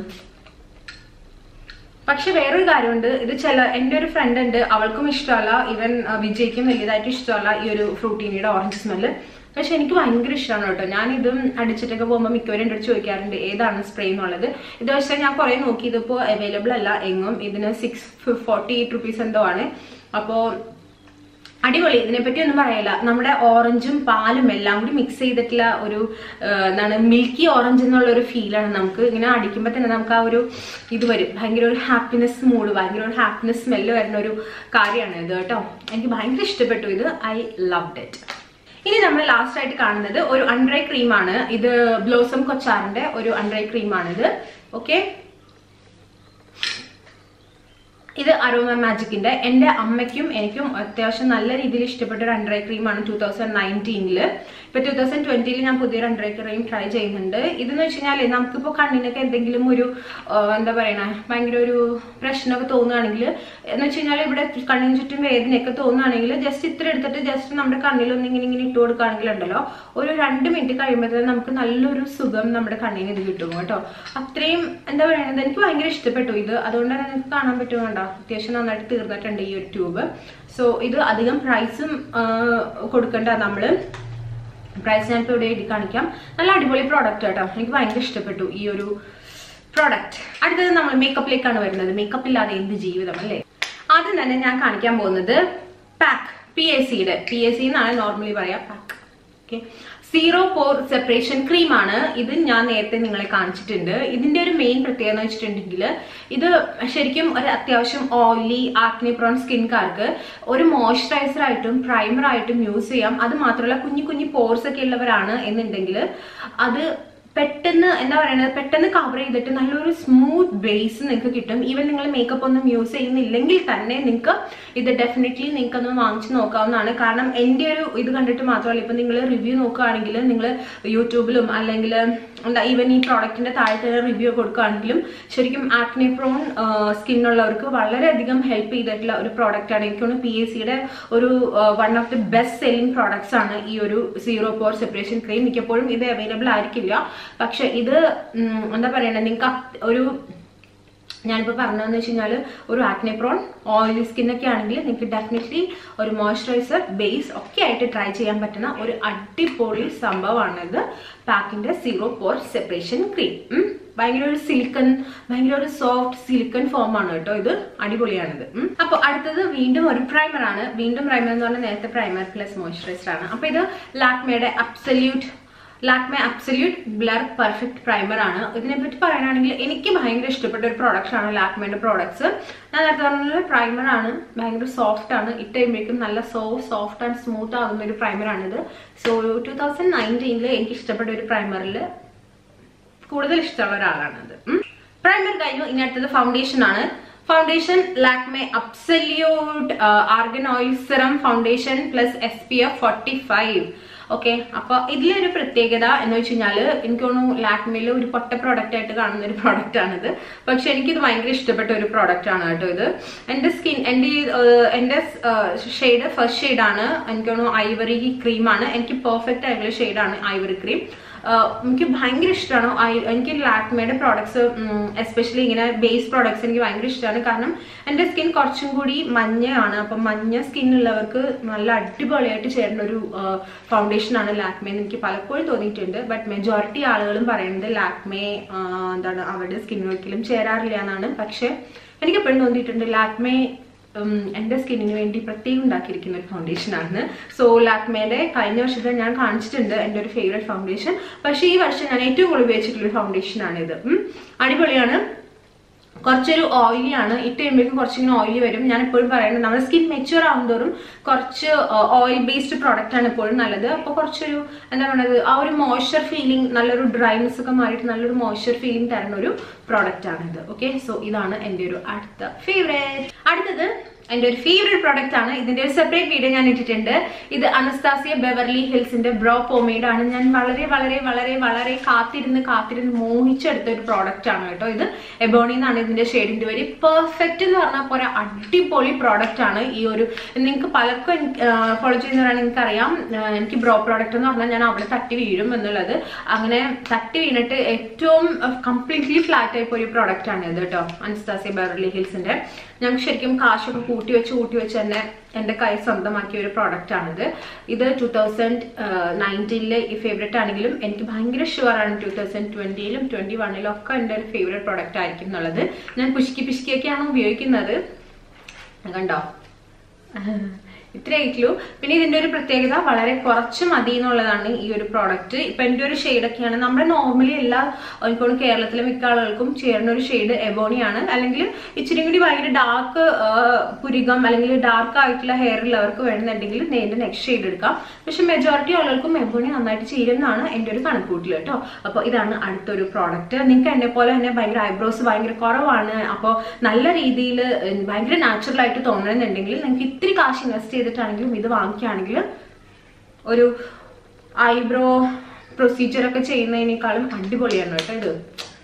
പക്ഷെ വേറൊരു കാര്യമുണ്ട് ഇത് ചില എൻ്റെ ഒരു ഫ്രണ്ട് ഉണ്ട് അവൾക്കും ഇഷ്ടമല്ല ഈവൻ വിജയ്ക്കും വലിയതായിട്ട് ഇഷ്ടമല്ല ഈ ഒരു ഫ്രൂട്ടീനിയുടെ ഓറഞ്ച് സ്മെല്ല് പക്ഷെ എനിക്ക് ഭയങ്കര ഇഷ്ടമാണ് കേട്ടോ ഞാൻ ഇതും അടിച്ചിട്ടൊക്കെ പോകുമ്പോൾ മിക്കവരും എൻ്റെ അടുത്ത് ചോദിക്കാറുണ്ട് ഏതാണ് സ്പ്രേ എന്നുള്ളത് ഇത് പക്ഷേ ഞാൻ കുറേ നോക്കി ഇതിപ്പോൾ അവൈലബിൾ അല്ല എങ്ങും ഇതിന് സിക്സ് ഫോർട്ടി എയ്റ്റ് റുപ്പീസ് എന്തോ ആണ് അപ്പോൾ അടിപൊളി ഇതിനെപ്പറ്റി ഒന്നും പറയില്ല നമ്മുടെ ഓറഞ്ചും പാലും എല്ലാം കൂടി മിക്സ് ചെയ്തിട്ടുള്ള ഒരു ആ, എന്താണ് മിൽക്കി ഓറഞ്ച് എന്നുള്ള ഒരു ഫീലാണ് നമുക്ക് ഇങ്ങനെ അടിക്കുമ്പോൾ തന്നെ നമുക്ക് ആ ഒരു ഇത് വരും ഭയങ്കര ഒരു ഹാപ്പിനെസ് മൂഡ് ഭയങ്കര ഒരു ഹാപ്പിനെസ് സ്മെല്ല് വരുന്ന ഒരു കാര്യമാണ് ഇത് കേട്ടോ എനിക്ക് ഭയങ്കര ഇഷ്ടപ്പെട്ടു ഇത് ഐ ലവ് ഇറ്റ് ഇനി നമ്മൾ ലാസ്റ്റ് ആയിട്ട് കാണുന്നത് ഒരു അൺഡ്രൈ ക്രീമാണ് ഇത് ബ്ലോസം കൊച്ചാറിന്റെ ഒരു അൺഡ്രൈ ക്രീമാണിത് ഓക്കെ ഇത് അരോമ മാജിക്കിന്റെ എൻ്റെ അമ്മയ്ക്കും എനിക്കും അത്യാവശ്യം നല്ല രീതിയിൽ ഇഷ്ടപ്പെട്ട ഒരു അൺഡ്രൈ ക്രീമാണ് ടൂ തൗസൻഡ് നയൻറ്റീനില് ഇപ്പൊ ടൂ തൗസൻഡ് ട്വന്റിയിൽ ഞാൻ പുതിയൊരു അൺഡ്രൈ ക്രീം ട്രൈ ചെയ്യുന്നുണ്ട് ഇതെന്ന് വെച്ച് കഴിഞ്ഞാൽ നമുക്കിപ്പോൾ കണ്ണിനൊക്കെ എന്തെങ്കിലും ഒരു ആ, എന്താ പറയണേ ഭയങ്കര ഒരു പ്രശ്നമൊക്കെ തോന്നുകയാണെങ്കിൽ എന്ന് വെച്ച് കഴിഞ്ഞാൽ ഇവിടെ കണ്ണിന് ചുറ്റും വേദനയൊക്കെ തോന്നുകയാണെങ്കിൽ ജസ്റ്റ് ഇത്ര എടുത്തിട്ട് ജസ്റ്റ് നമ്മുടെ കണ്ണിലൊന്ന് ഇങ്ങനെ ഇങ്ങനെ ഇട്ട് കൊടുക്കുകയാണെങ്കിൽ ഉണ്ടല്ലോ ഒരു രണ്ട് മിനിറ്റ് കഴിയുമ്പോഴത്തേക്കും നമുക്ക് നല്ലൊരു സുഖം നമ്മുടെ കണ്ണിന് ഇത് കിട്ടും കേട്ടോ അത്രയും എന്താ പറയുന്നത് എനിക്ക് ഭയങ്കര ഇഷ്ടപ്പെട്ടു ഇത് അതുകൊണ്ട് തന്നെ നിങ്ങൾക്ക് കാണാൻ പറ്റും വേണ്ട അത്യാവശ്യം നന്നായിട്ട് തീർന്നിട്ടുണ്ട് ഈ ഒരു ട്യൂബ് സോ ഇത് അധികം പ്രൈസും കൊടുക്കണ്ട നമ്മള് പ്രൈസ് ഞാൻ ഇപ്പോൾ ഇവിടെ എഴുതി കാണിക്കാം നല്ല അടിപൊളി പ്രോഡക്റ്റ് കേട്ടോ എനിക്ക് ഭയങ്കര ഇഷ്ടപ്പെട്ടു ഈ ഒരു പ്രോഡക്റ്റ് അടുത്തത് നമ്മൾ മേക്കപ്പിലേക്കാണ് വരുന്നത് മേക്കപ്പ് ഇല്ലാതെ എന്ത് ജീവിതം അല്ലേ ആദ്യം തന്നെ ഞാൻ കാണിക്കാൻ പോകുന്നത് പാക്ക് പി എസ് സിയുടെ പി എസ് സി എന്നാണ് നോർമലി പറയാ pack okay zero pore separation cream ആണ് ഇത് ഞാൻ നേരത്തെ നിങ്ങളെ കാണിച്ചിട്ടുണ്ട് ഇതിന്റെ ഒരു മെയിൻ പ്രത്യേകത എന്ന് വെച്ചിട്ടുണ്ടെങ്കിൽ ഇത് ശരിക്കും ഒരു അത്യാവശ്യം ഓയിലി ആക്നി പ്രോൺ സ്കിൻകാർക്ക് ഒരു മോയ്സ്ചറൈസർ ആയിട്ടും പ്രൈമർ ആയിട്ടും യൂസ് ചെയ്യാം അത് മാത്രമല്ല കുഞ്ഞു കുഞ്ഞു പോർസ് ഒക്കെ ഉള്ളവരാണ് എന്നുണ്ടെങ്കിൽ അത് പെട്ടെന്ന് എന്താ പറയുന്നത് പെട്ടെന്ന് കവർ ചെയ്തിട്ട് നല്ലൊരു സ്മൂത്ത് ബേസ് നിങ്ങൾക്ക് കിട്ടും ഈവൻ നിങ്ങൾ മേക്കപ്പ് ഒന്നും യൂസ് ചെയ്യുന്നില്ലെങ്കിൽ തന്നെ നിങ്ങൾക്ക് ഇത് ഡെഫിനറ്റ്ലി നിങ്ങൾക്ക് ഒന്ന് വാങ്ങിച്ച് നോക്കാവുന്നതാണ് കാരണം എൻ്റെ ഒരു ഇത് കണ്ടിട്ട് മാത്രമല്ല ഇപ്പം നിങ്ങൾ റിവ്യൂ നോക്കുകയാണെങ്കിൽ നിങ്ങൾ യൂട്യൂബിലും അല്ലെങ്കിൽ എന്താ ഈവൻ ഈ പ്രോഡക്റ്റിന്റെ താഴെ തന്നെ റിവ്യൂ കൊടുക്കുകയാണെങ്കിലും ശരിക്കും ആക്നെ പ്രോൺ സ്കിന്നുള്ളവർക്ക് വളരെയധികം ഹെൽപ്പ് ചെയ്തിട്ടുള്ള ഒരു പ്രോഡക്റ്റ് ആണ് എനിക്ക് തോന്നുന്നു പി എസ് സിയുടെ ഒരു one of the best selling products ആണ് ഈ ഒരു സീറോ പോർ സെപ്പറേഷൻ ക്രീം മിക്കപ്പോഴും ഇത് അവൈലബിൾ ആയിരിക്കില്ല പക്ഷെ ഇത് ഉം, എന്താ പറയണേ നിങ്ങൾക്ക് ഒരു ഞാനിപ്പോൾ പറഞ്ഞതെന്ന് വെച്ച് കഴിഞ്ഞാൽ ഒരു ആക്നെ പ്രോൺ ഓയിലി സ്കിൻ ഒക്കെ ആണെങ്കിൽ നിങ്ങൾക്ക് ഡെഫിനറ്റ്ലി ഒരു മോയ്സ്ചറൈസർ ബേസ് ഒക്കെ ആയിട്ട് ട്രൈ ചെയ്യാൻ പറ്റുന്ന ഒരു അടിപൊളി സംഭവമാണ് ഇത് പാക്കിന്റെ സീറോ പോർ സെപ്പറേഷൻ ക്രീം ഭയങ്കര ഒരു സിലിക്കൺ ഭയങ്കര ഒരു സോഫ്റ്റ് സിലിക്കൺ ഫോം ആണ് കേട്ടോ ഇത് അടിപൊളിയാണിത് ഉം. അപ്പോൾ അടുത്തത് വീണ്ടും ഒരു പ്രൈമർ ആണ് വീണ്ടും പ്രൈമർ എന്ന് പറഞ്ഞാൽ നേരത്തെ പ്രൈമർ പ്ലസ് മോയ്സ്ചറൈസർ ആണ് അപ്പോൾ ഇത് ലാക്മയുടെ absolute Lakme absolute blur perfect primer ആണ് ഇതിനെപ്പറ്റി പറയുകയാണെങ്കിൽ എനിക്ക് ഭയങ്കര ഇഷ്ടപ്പെട്ട ഒരു പ്രോഡക്റ്റ് ആണ് ലാക്മയുടെ പ്രോഡക്ട്സ് ഞാൻ നേരത്തെ പറഞ്ഞ പ്രൈമർ ആണ് ഭയങ്കര സോഫ്റ്റ് ആണ് ഇട്ട് കഴിയുമ്പോഴേക്കും നല്ല സോ സോഫ്റ്റ് ആൻഡ് സ്മൂത്ത് ആകുന്ന ഒരു പ്രൈമർ ആണിത് സോ ടൂ തൗസൻഡ് നയൻറ്റീനിൽ എനിക്ക് ഇഷ്ടപ്പെട്ട ഒരു പ്രൈമറിൽ കൂടുതൽ ഇഷ്ടമുള്ള ഒരാളാണത് പ്രൈമർ കഴിഞ്ഞു ഇനി അടുത്തത് ഫൗണ്ടേഷൻ ആണ് foundation Lakme absolute argan oil serum foundation plus S P F forty five okay അപ്പൊ ഇതിലൊരു പ്രത്യേകത എന്ന് വെച്ച് കഴിഞ്ഞാല് എനിക്ക് തോന്നുന്നു ലാക്മിയിൽ ഒരു പൊട്ട പ്രോഡക്റ്റ് ആയിട്ട് കാണുന്ന ഒരു പ്രോഡക്റ്റ് ആണിത് പക്ഷെ എനിക്കിത് ഭയങ്കര ഇഷ്ടപ്പെട്ട ഒരു പ്രോഡക്റ്റ് ആണ് കേട്ടോ ഇത് എന്റെ സ്കിൻ എന്റെ ഈ, ഏഹ്, എന്റെ ഷെയ്ഡ് ഫസ്റ്റ് ഷെയ്ഡാണ് എനിക്ക് തോന്നുന്നു ഐവറി ക്രീമാണ് എനിക്ക് പെർഫെക്റ്റ് ആയിട്ടുള്ള ഷെയ്ഡാണ് ഐവറി ക്രീം ആഹ് എനിക്ക് ഭയങ്കര ഇഷ്ടമാണ് ഐ- എനിക്ക് ലാക്മയുടെ പ്രോഡക്ട്സ് എസ്പെഷ്യലി ഇങ്ങനെ ബേസ് പ്രോഡക്ട്സ് എനിക്ക് ഭയങ്കര ഇഷ്ടമാണ് കാരണം എൻ്റെ സ്കിൻ കുറച്ചും കൂടി മഞ്ഞയാണ് അപ്പം മഞ്ഞ സ്കിൻ ഉള്ളവർക്ക് നല്ല അടിപൊളിയായിട്ട് ചേരുന്ന ഒരു ഫൗണ്ടേഷൻ ആണ് ലാക്മേ എന്ന് എനിക്ക് പലപ്പോഴും തോന്നിയിട്ടുണ്ട് ബട്ട് മെജോറിറ്റി ആളുകളും പറയുന്നത് ലാക്മേ ആഹ് എന്താണ് അവരുടെ സ്കിൻ ഒരിക്കലും ചേരാറില്ല എന്നാണ് പക്ഷെ എനിക്ക് എപ്പോഴും തോന്നിയിട്ടുണ്ട് ലാക്മേ ഉം, എൻ്റെ സ്കിന്നിന് വേണ്ടി പ്രത്യേകം ഉണ്ടാക്കിയിരിക്കുന്ന ഒരു ഫൗണ്ടേഷൻ ആണ് സോ ലാക്മേയുടെ കഴിഞ്ഞ വർഷത്തെ ഞാൻ കാണിച്ചിട്ടുണ്ട് എൻ്റെ ഒരു ഫേവറേറ്റ് ഫൗണ്ടേഷൻ പക്ഷേ ഈ വർഷം ഞാൻ ഏറ്റവും കൂടുതൽ ഉപയോഗിച്ചിട്ടുള്ള ഒരു ഫൗണ്ടേഷൻ ആണിത് ഉം. അടിപൊളിയാണ് കുറച്ചൊരു ഓയിലി ആണ് ഇട്ട് കഴിയുമ്പോഴേക്കും കുറച്ചിങ്ങനെ ഓയിലി വരും ഞാൻ എപ്പോഴും പറയുന്നത് നമ്മുടെ സ്കിൻ മെച്യൂർ ആകുന്തോറും കുറച്ച് ഓയിൽ ബേസ്ഡ് പ്രോഡക്റ്റ് ആണ് എപ്പോഴും നല്ലത് അപ്പോൾ കുറച്ചൊരു എന്താ പറയുന്നത് ആ ഒരു മോയ്സ്ചർ ഫീലിംഗ് നല്ലൊരു ഡ്രൈനെസ് ഒക്കെ മാറിയിട്ട് നല്ലൊരു മോയ്സ്ചർ ഫീലിംഗ് തരുന്ന ഒരു പ്രോഡക്റ്റ് ആണിത് ഓക്കെ സോ ഇതാണ് എൻ്റെ ഒരു അടുത്ത ഫേവറേറ്റ് അടുത്തത് എൻ്റെ ഒരു ഫേവറേറ്റ് പ്രോഡക്റ്റ് ആണ് ഇതിന്റെ ഒരു സെപ്പറേറ്റ് വീഡിയോ ഞാൻ ഇട്ടിട്ടുണ്ട് ഇത് അനസ്താസിയ ബെവർലി ഹിൽസിന്റെ ബ്രോ പോമേഡ് ആണ് ഞാൻ വളരെ വളരെ വളരെ വളരെ കാത്തിരുന്ന് കാത്തിരുന്ന് മോഹിച്ചെടുത്ത ഒരു പ്രോഡക്റ്റ് ആണ് കേട്ടോ ഇത് എബോണി എന്നാണ് ഇതിന്റെ ഷെയ്ഡിന്റെ പേര് പെർഫെക്റ്റ് എന്ന് പറഞ്ഞാൽ പോലെ അടിപൊളി പ്രോഡക്റ്റ് ആണ് ഈ ഒരു നിങ്ങൾക്ക് പലർക്കും ഫോളോ ചെയ്യുന്നവരാണ് എനിക്കറിയാം ആ, എനിക്ക് ബ്രോ പ്രോഡക്റ്റ് എന്ന് പറഞ്ഞാൽ ഞാൻ അവിടെ തട്ടി വീഴും എന്നുള്ളത് അങ്ങനെ തട്ടി വീണിട്ട് ഏറ്റവും കംപ്ലീറ്റ്ലി ഫ്ലാറ്റ് ആയി പോയ പ്രോഡക്റ്റ് ആണ് ഇത് കേട്ടോ അനസ്താസിയ ബെവർലി ഹിൽസിന്റെ ഞങ്ങൾക്ക് ശരിക്കും കാശൊക്കെ കൂട്ടി വെച്ച് കൂട്ടി വെച്ച് തന്നെ എൻ്റെ കൈ സ്വന്തമാക്കിയ ഒരു പ്രോഡക്റ്റ് ആണിത് ഇത് ടൂ തൗസൻഡ് നയൻറ്റീനിലെ ഈ ഫേവറേറ്റ് ആണെങ്കിലും എനിക്ക് ഭയങ്കര ഷുവർ ആണ് ടൂ തൗസൻഡ് ട്വന്റിയിലും ട്വന്റി വണ്ണിലും ഒക്കെ എൻ്റെ ഒരു ഫേവറേറ്റ് പ്രോഡക്റ്റ് ആയിരിക്കും എന്നുള്ളത് ഞാൻ പുഷ്കി പിഷ്കിയൊക്കെയാണ് ഉപയോഗിക്കുന്നത് കണ്ടോ ഇത്രേ ആയിട്ടുള്ളൂ പിന്നെ ഇതിന്റെ ഒരു പ്രത്യേകത വളരെ കുറച്ച് മതി എന്നുള്ളതാണ് ഈ ഒരു പ്രോഡക്റ്റ് ഇപ്പൊ എന്റെ ഒരു ഷെയ്ഡൊക്കെയാണ് നമ്മുടെ നോർമലി എല്ലാ എനിക്കോട് കേരളത്തിലെ മിക്ക ആളുകൾക്കും ചേരുന്ന ഒരു ഷെയ്ഡ് എബോണിയാണ് അല്ലെങ്കിൽ ഇച്ചിരി കൂടി ഭയങ്കര ഡാർക്ക് പുരികം അല്ലെങ്കിൽ ഡാർക്ക് ആയിട്ടുള്ള ഹെയർ ഉള്ളവർക്ക് വേണമെന്നുണ്ടെങ്കിൽ നേരിന്റെ നെക്സ്റ്റ് ഷെയ്ഡ് എടുക്കാം പക്ഷെ മെജോറിറ്റി ആളുകൾക്കും എബോണി നന്നായിട്ട് ചേരുന്നതാണ് എന്റെ ഒരു കണക്കൂട്ടിൽ കേട്ടോ അപ്പോൾ ഇതാണ് അടുത്തൊരു പ്രോഡക്റ്റ് നിങ്ങൾക്ക് എന്നെ പോലെ തന്നെ ഭയങ്കര ഐബ്രോസ് ഭയങ്കര കുറവാണ് അപ്പോൾ നല്ല രീതിയിൽ ഭയങ്കര നാച്ചുറൽ ആയിട്ട് തോന്നണമെന്നുണ്ടെങ്കിൽ നിങ്ങൾക്ക് ഇത്തിരി കാശ് ഇൻവെസ്റ്റ് ചെയ്തിട്ടാണെങ്കിലും ഇത് വാങ്ങിക്കുകയാണെങ്കിൽ ഒരു ഐബ്രോ പ്രൊസീജിയർ ഒക്കെ ചെയ്യുന്നതിനേക്കാളും അടിപൊളിയാണ് കേട്ടോ ഇത്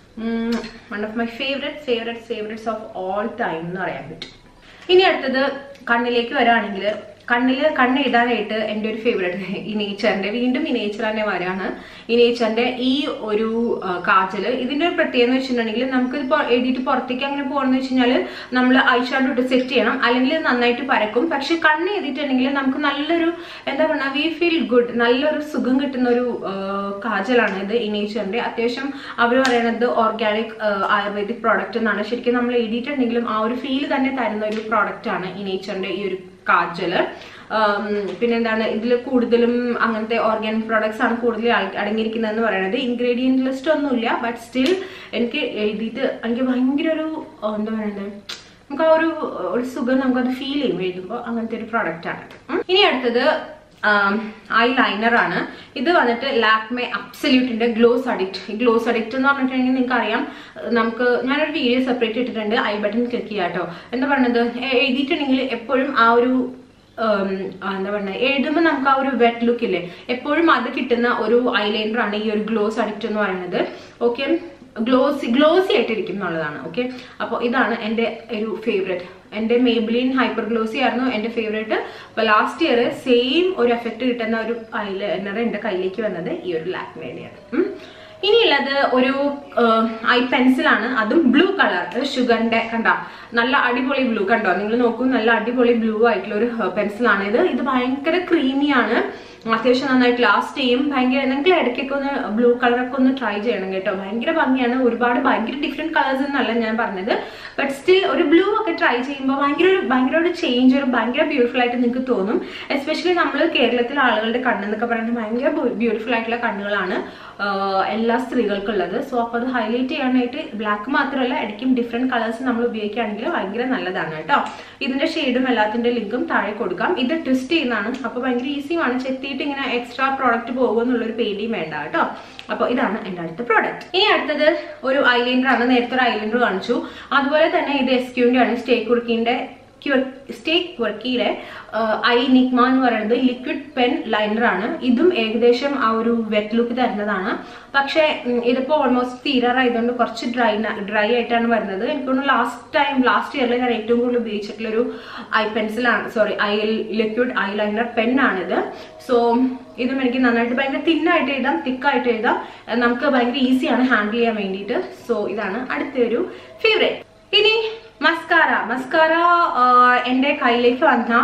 one of my favourite favourite favourites of all time എന്ന് പറയാൻ പറ്റും ഇനി അടുത്തത് കണ്ണിലേക്ക് വരാണെങ്കിൽ കണ്ണില് കണ്ണ് എഴുതാനായിട്ട് എൻ്റെ ഒരു ഫേവറേറ്റ് ഈ നേച്ചറിന്റെ വീണ്ടും ഈ നേച്ചർ തന്നെ വരാണ് ഈ നേച്ചറിന്റെ ഈ ഒരു ആ, കാജല് ഇതിന്റെ ഒരു പ്രത്യേകത എന്ന് വെച്ചിട്ടുണ്ടെങ്കിൽ നമുക്ക് ഇത് എഴുതിയിട്ട് പുറത്തേക്ക് അങ്ങനെ പോകണമെന്ന് വെച്ച് കഴിഞ്ഞാൽ നമ്മൾ ഐ ഷാഡോ ഇട്ട് സെറ്റ് ചെയ്യണം അല്ലെങ്കിൽ ഇത് നന്നായിട്ട് പരക്കും പക്ഷെ കണ്ണ് എഴുതിയിട്ടുണ്ടെങ്കിൽ നമുക്ക് നല്ലൊരു എന്താ പറയുക വി ഫീൽ ഗുഡ് നല്ലൊരു സുഖം കിട്ടുന്ന ഒരു ആ, കാജലാണ് ഇത് ഈ നേച്ചറിന്റെ അത്യാവശ്യം അവർ പറയുന്നത് ഓർഗാനിക് ആയുർവേദിക് പ്രോഡക്റ്റ് എന്നാണ് ശരിക്കും നമ്മൾ എഴുതിയിട്ടുണ്ടെങ്കിലും ആ ഒരു ഫീൽ തന്നെ തരുന്ന ഒരു പ്രോഡക്റ്റ് ആണ് ഈ നേച്ചറിന്റെ ഈ ഒരു കാജല് ആം, പിന്നെന്താണ് ഇതിൽ കൂടുതലും അങ്ങനത്തെ ഓർഗാനിക് പ്രോഡക്ട്സ് ആണ് കൂടുതൽ അട- അടങ്ങിയിരിക്കുന്നതെന്ന് പറയുന്നത് ഇൻഗ്രീഡിയൻറ്റ് ലിസ്റ്റ് ഒന്നുമില്ല ബട്ട് സ്റ്റിൽ എനിക്ക് എഴുതിയിട്ട് എനിക്ക് ഭയങ്കര ഒരു ആ, എന്താ പറയുന്നത് നമുക്ക് ആ ഒരു ഒരു സുഖം നമുക്കത് ഫീൽ ചെയ്യും എഴുതുമ്പോൾ അങ്ങനത്തെ ഒരു പ്രോഡക്റ്റ് ആണ് ഉം. ഇനി അടുത്തത് ഐ ലൈനർ ആണ് ഇത് വന്നിട്ട് ലാക്മെ അബ്സല്യൂട്ടിന്റെ ഗ്ലോസ് അഡിക്റ്റ് ഈ ഗ്ലോസ് അഡിക്റ്റ് എന്ന് പറഞ്ഞിട്ടുണ്ടെങ്കിൽ നിങ്ങൾക്ക് അറിയാം നമുക്ക് ഞാനൊരു വീഡിയോ സെപ്പറേറ്റ് ഇട്ടിട്ടുണ്ട് ഐ ബട്ടൺ ക്ലിക്ക് ചെയ്യാം കേട്ടോ എന്താ പറയുന്നത് എ- എഴുതിയിട്ടുണ്ടെങ്കിൽ എപ്പോഴും ആ ഒരു ഉം, ആ, എന്താ പറയുക എഴുതുമ്പോൾ നമുക്ക് ആ ഒരു വെറ്റ് ലുക്ക് ഇല്ലേ എപ്പോഴും അത് കിട്ടുന്ന ഒരു ഐലൈനർ ആണ് ഈ ഒരു ഗ്ലോസ് അഡിക്റ്റ് എന്ന് പറയുന്നത് ഓക്കെ ഗ്ലോസി ഗ്ലോസി ആയിട്ടിരിക്കും എന്നുള്ളതാണ് ഓക്കെ അപ്പോൾ ഇതാണ് എൻ്റെ ഒരു ഫേവറേറ്റ് എൻ്റെ മേബിലിൻ ഹൈപ്പർ ഗ്ലോസി ആയിരുന്നു എൻ്റെ ഫേവറേറ്റ് അപ്പോൾ ലാസ്റ്റ് ഇയർ സെയിം ഒരു എഫക്റ്റ് കിട്ടുന്ന ഒരു ഐലൈനർ എൻ്റെ കയ്യിലേക്ക് വന്നത് ഈ ഒരു ലാക്മേഡിയാണ് ഉം. ഇനിയുള്ളത് ഒരു ഐ പെൻസിലാണ് അതും ബ്ലൂ കളർ ഷുഗറിന്റെ കണ്ട നല്ല അടിപൊളി ബ്ലൂ കണ്ടോ നിങ്ങൾ നോക്കൂ നല്ല അടിപൊളി ബ്ലൂ ആയിട്ടുള്ള ഒരു പെൻസിലാണ് ഇത് ഇത് ഭയങ്കര ക്രീമിയാണ് അത്യാവശ്യം നന്നായിട്ട് ലാസ്റ്റ് ചെയ്യും ഭയങ്കര നിങ്ങൾ ഇടയ്ക്കൊക്കെ ഒന്ന് ബ്ലൂ കളറൊക്കെ ഒന്ന് ട്രൈ ചെയ്യണം കേട്ടോ ഭയങ്കര ഭംഗിയാണ് ഒരുപാട് ഭയങ്കര ഡിഫറെന്റ് കളേഴ്സ് എന്നല്ല ഞാൻ പറഞ്ഞത് ബട്ട് സ്റ്റിൽ ഒരു ബ്ലൂ ഒക്കെ ട്രൈ ചെയ്യുമ്പോൾ ഭയങ്കര ഒരു ഭയങ്കര ഒരു ചേഞ്ച് ഒരു ഭയങ്കര ബ്യൂട്ടിഫുൾ ആയിട്ട് നിങ്ങൾക്ക് തോന്നും എസ്പെഷ്യലി നമ്മൾ കേരളത്തിലെ ആളുകളുടെ കണ്ണെന്നൊക്കെ പറയുന്നത് ഭയങ്കര ബ്യൂട്ടിഫുൾ ആയിട്ടുള്ള കണ്ണുകളാണ് ആഹ് എല്ലാ സ്ത്രീകൾക്കുള്ളത് സോ അപ്പോൾ അത് ഹൈലൈറ്റ് ചെയ്യാനായിട്ട് ബ്ലാക്ക് മാത്രമല്ല ഇടയ്ക്കും ഡിഫറെന്റ് കളേഴ്സ് നമ്മൾ ഉപയോഗിക്കുകയാണെങ്കിൽ ഭയങ്കര നല്ലതാണ് കേട്ടോ ഇതിന്റെ ഷെയ്ഡും എല്ലാത്തിന്റെ ലിങ്കും താഴെ കൊടുക്കാം ഇത് ട്വിസ്റ്റ് ചെയ്യുന്നതാണ് അപ്പോൾ ഭയങ്കര ഈസിയാണ് ചെത്തിയിട്ട് ഇങ്ങനെ എക്സ്ട്രാ പ്രോഡക്റ്റ് പോകുമെന്നുള്ളൊരു പേടിയും വേണ്ട കേട്ടോ അപ്പോൾ ഇതാണ് എൻ്റെ അടുത്ത പ്രോഡക്റ്റ് ഇനി അടുത്തത് ഒരു ഐലൈനർ ആണ് നേരത്തെ ഒരു ഐലൈനർ കാണിച്ചു അതുപോലെ തന്നെ ഇത് എസ് ക്യൂവിൻ്റെ ആണ് സ്റ്റേ കുറുക്കിൻ്റെ സ്റ്റേക്ക് വർക്കിയുടെ ഐ നിക്മ എന്ന് പറയുന്നത് ലിക്വിഡ് പെൻ ലൈനർ ആണ് ഇതും ഏകദേശം ആ ഒരു വെറ്റ് ലുക്ക് തരുന്നതാണ് പക്ഷേ ഉം, ഇതിപ്പോ ഓൾമോസ്റ്റ് തീരാറായതുകൊണ്ട് കുറച്ച് ഡ്രൈ ഡ്രൈ ആയിട്ടാണ് വരുന്നത് എനിക്ക് തോന്നുന്നു ലാസ്റ്റ് ടൈം ലാസ്റ്റ് ഇയറിൽ ഞാൻ ഏറ്റവും കൂടുതൽ ഉപയോഗിച്ചിട്ടുള്ള ഒരു ഐ പെൻസിലാണ് sorry eye liquid eyeliner pen ആണിത് സോ ഇതും എനിക്ക് നന്നായിട്ട് ഭയങ്കര തിന്നായിട്ട് എഴുതാം തിക്കായിട്ട് എഴുതാം ഏർ നമുക്ക് ഭയങ്കര ഈസിയാണ് ഹാൻഡിൽ ചെയ്യാൻ വേണ്ടിയിട്ട് സോ ഇതാണ് അടുത്തൊരു ഫേവറേറ്റ് ഇനി മസ്കാര മസ്കാര എൻ്റെ കയ്യിലേക്ക് വന്ന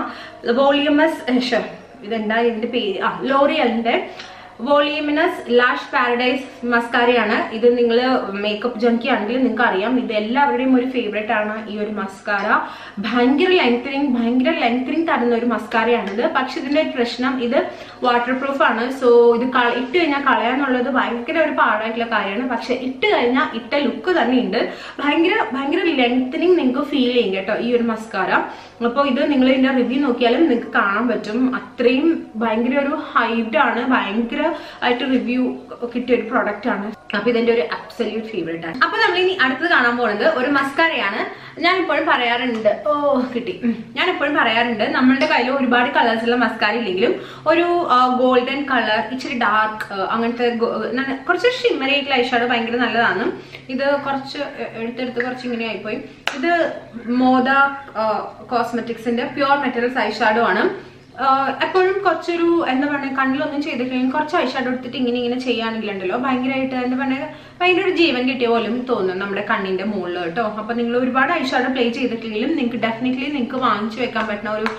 വോളിയമസ് ഇതെന്താ ഇതിന്റെ പേര് ആ ലോറിയലിന്റെ വോളിയമിനസ് ലാഷ് പാരഡൈസ് മസ്കാരയാണ് ഇത് നിങ്ങൾ മേക്കപ്പ് ജങ്കി ആണെങ്കിൽ നിങ്ങൾക്ക് അറിയാം ഇത് എല്ലാവരുടെയും ഒരു ഫേവറേറ്റ് ആണ് ഈ ഒരു മസ്കാര ഭയങ്കര ലെങ്തനിങ് ഭയങ്കര ലെങ്തനിങ് തരുന്ന ഒരു മസ്കാരയാണിത് പക്ഷെ ഇതിന്റെ ഒരു പ്രശ്നം ഇത് വാട്ടർ പ്രൂഫ് ആണ് സോ ഇത് കള- ഇട്ട് കഴിഞ്ഞാൽ കളയാന്നുള്ളത് ഭയങ്കര ഒരു പാടായിട്ടുള്ള കാര്യമാണ് പക്ഷെ ഇട്ട് കഴിഞ്ഞാൽ ഇട്ട ലുക്ക് തന്നെ ഉണ്ട് ഭയങ്കര ഭയങ്കര ലെങ്തനിങ് നിങ്ങൾക്ക് ഫീൽ ചെയ്യും കേട്ടോ ഈ ഒരു മസ്കാര അപ്പോൾ ഇത് നിങ്ങൾ ഇതിന്റെ റിവ്യൂ നോക്കിയാലും നിങ്ങൾക്ക് കാണാൻ പറ്റും അത്രയും ഭയങ്കര ഒരു ഹൈറ്റ് ആണ് ഭയങ്കര ആയിട്ട് റിവ്യൂ കിട്ടിയ ഒരു പ്രോഡക്റ്റ് ആണ് അപ്പൊ ഇതിന്റെ ഒരു അബ്സല്യൂട്ട് ഫേവറേറ്റ് ആണ് അപ്പൊ നമ്മൾ ഇനി അടുത്തത് കാണാൻ പോകുന്നത് ഒരു മസ്കാരയാണ് ഞാൻ ഇപ്പോഴും പറയാറുണ്ട് ഓ കിട്ടി ഉം. ഞാൻ എപ്പോഴും പറയാറുണ്ട് നമ്മളുടെ കയ്യിൽ ഒരുപാട് കളേഴ്സ് ഉള്ള മസ്കാര ഇല്ലെങ്കിലും ഒരു ഗോൾഡൻ കളർ ഇച്ചിരി ഡാർക്ക് അങ്ങനത്തെ ഗോ- എന്താണ് കുറച്ച് ഷിമ്മറി ആയിട്ടുള്ള ഐഷാഡോ ഭയങ്കര നല്ലതാണ് ഇത് കുറച്ച് എ- എടുത്തെടുത്ത് കുറച്ച് ഇങ്ങനെ ആയിപ്പോയി ഇത് മോദ കോസ്മെറ്റിക്സിന്റെ പ്യുവർ മെറ്റീരിയൽസ് ഐഷാഡോ ആണ് ആഹ് എപ്പോഴും കുറച്ചൊരു എന്താ പറയുക കണ്ണിലൊന്നും ചെയ്തിട്ടില്ലെങ്കിൽ കുറച്ച് ഐഷാഡോ എടുത്തിട്ട് ഇങ്ങനെ ഇങ്ങനെ ചെയ്യുകയാണെങ്കിലുണ്ടല്ലോ ഭയങ്കരമായിട്ട് എന്താ പറയുക ഭയങ്കര ഒരു ജീവൻ കിട്ടിയ പോലും തോന്നും നമ്മുടെ കണ്ണിന്റെ മുകളിൽ കേട്ടോ അപ്പൊ നിങ്ങൾ ഒരുപാട് ഐഷാഡോ പ്ലേ ചെയ്തിട്ടില്ലെങ്കിലും നിങ്ങൾക്ക് ഡെഫിനറ്റ്ലി നിങ്ങൾക്ക് വാങ്ങിച്ചു വെക്കാൻ പറ്റുന്ന ഒരു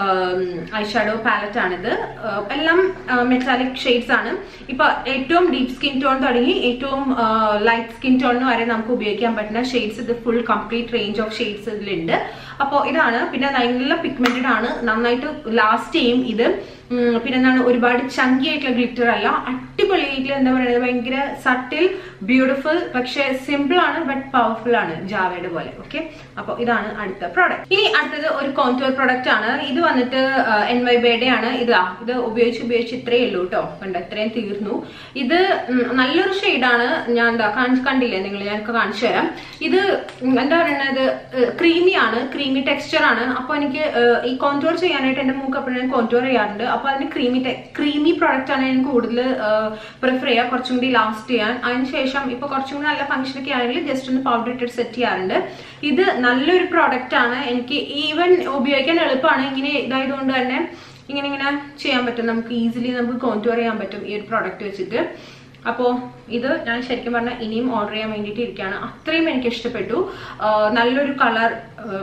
ഐഷാഡോ പാലറ്റ് ആണിത് ആഹ് എല്ലാം മെറ്റാലിക് ഷെയ്ഡ്സ് ആണ് ഇപ്പൊ ഏറ്റവും ഡീപ് സ്കിൻ ടോൺ തുടങ്ങി ഏറ്റവും ലൈറ്റ് സ്കിൻ ടോണിന് വരെ നമുക്ക് ഉപയോഗിക്കാൻ പറ്റുന്ന ഷെയ്ഡ്സ് ഇത് full complete range of shades ഇതിലുണ്ട് അപ്പോൾ ഇതാണ് പിന്നെ നല്ല പിഗ്മെന്റഡ് ആണ് നന്നായിട്ട് ലാസ്റ്റ് ചെയ്യും ഇത് ഉം, പിന്നെ എന്താണ് ഒരുപാട് ചങ്കി ആയിട്ടുള്ള ഗ്ലിറ്റർ അല്ല അടിപൊളിയായിട്ടുള്ള എന്താ പറയുന്നത് ഭയങ്കര സട്ടിൽ ബ്യൂട്ടിഫുൾ പക്ഷെ സിമ്പിൾ ആണ് ബട്ട് പവർഫുൾ ആണ് ജാവയുടെ പോലെ ഓക്കെ അപ്പോൾ ഇതാണ് അടുത്ത പ്രോഡക്റ്റ് ഇനി അടുത്തത് ഒരു കോൺടോർ പ്രോഡക്റ്റ് ആണ് ഇത് വന്നിട്ട് എൻ വൈ ബേയുടെ ആണ് ഇതാ ഇത് ഉപയോഗിച്ച് ഉപയോഗിച്ച് ഇത്രയേ ഉള്ളൂ കേട്ടോ കണ്ട ഇത്രയും തീർന്നു ഇത് ഉം, നല്ലൊരു ഷെയ്ഡാണ് ഞാൻ എന്താ കാണിച്ച് കണ്ടില്ലേ നിങ്ങൾ ഞാനൊക്കെ കാണിച്ചു തരാം ഇത് ഉം, എന്താ പറയുന്നത് ക്രീമി ആണ് ക്രീമി ടെക്സ്ചർ ആണ് അപ്പോൾ എനിക്ക് ഏഹ്, ഈ കോൺടോർ ചെയ്യാനായിട്ട് എന്റെ മൂക്ക് എപ്പോഴും ഞാൻ കോൺടോർ ചെയ്യാറുണ്ട് അപ്പോൾ അതിന് ക്രീമി ക്രീമി പ്രോഡക്റ്റ് ആണ് ഞാൻ കൂടുതൽ പ്രിഫർ ചെയ്യുക കുറച്ചും കൂടി ലാസ്റ്റ് ചെയ്യാൻ അതിനുശേഷം ഇപ്പൊ കുറച്ചും കൂടി നല്ല ഫംഗ്ഷൻ ഒക്കെ ആണെങ്കിൽ ജസ്റ്റ് ഒന്ന് പൗഡർ ഇട്ടിട്ട് സെറ്റ് ചെയ്യാറുണ്ട് ഇത് നല്ലൊരു പ്രോഡക്റ്റ് ആണ് എനിക്ക് ഈവൻ ഉപയോഗിക്കാൻ എളുപ്പമാണ് ഇങ്ങനെ ഇതായതുകൊണ്ട് തന്നെ ഇങ്ങനെ ഇങ്ങനെ ചെയ്യാൻ പറ്റും നമുക്ക് ഈസിലി നമുക്ക് കോൺടോർ ചെയ്യാൻ പറ്റും ഈ ഒരു പ്രോഡക്റ്റ് വെച്ചിട്ട് അപ്പോൾ ഇത് ഞാൻ ശരിക്കും പറഞ്ഞാൽ ഇനിയും ഓർഡർ ചെയ്യാൻ വേണ്ടിയിട്ട് ഇരിക്കുകയാണ് അത്രയും എനിക്ക് ഇഷ്ടപ്പെട്ടു ആഹ് നല്ലൊരു കളർ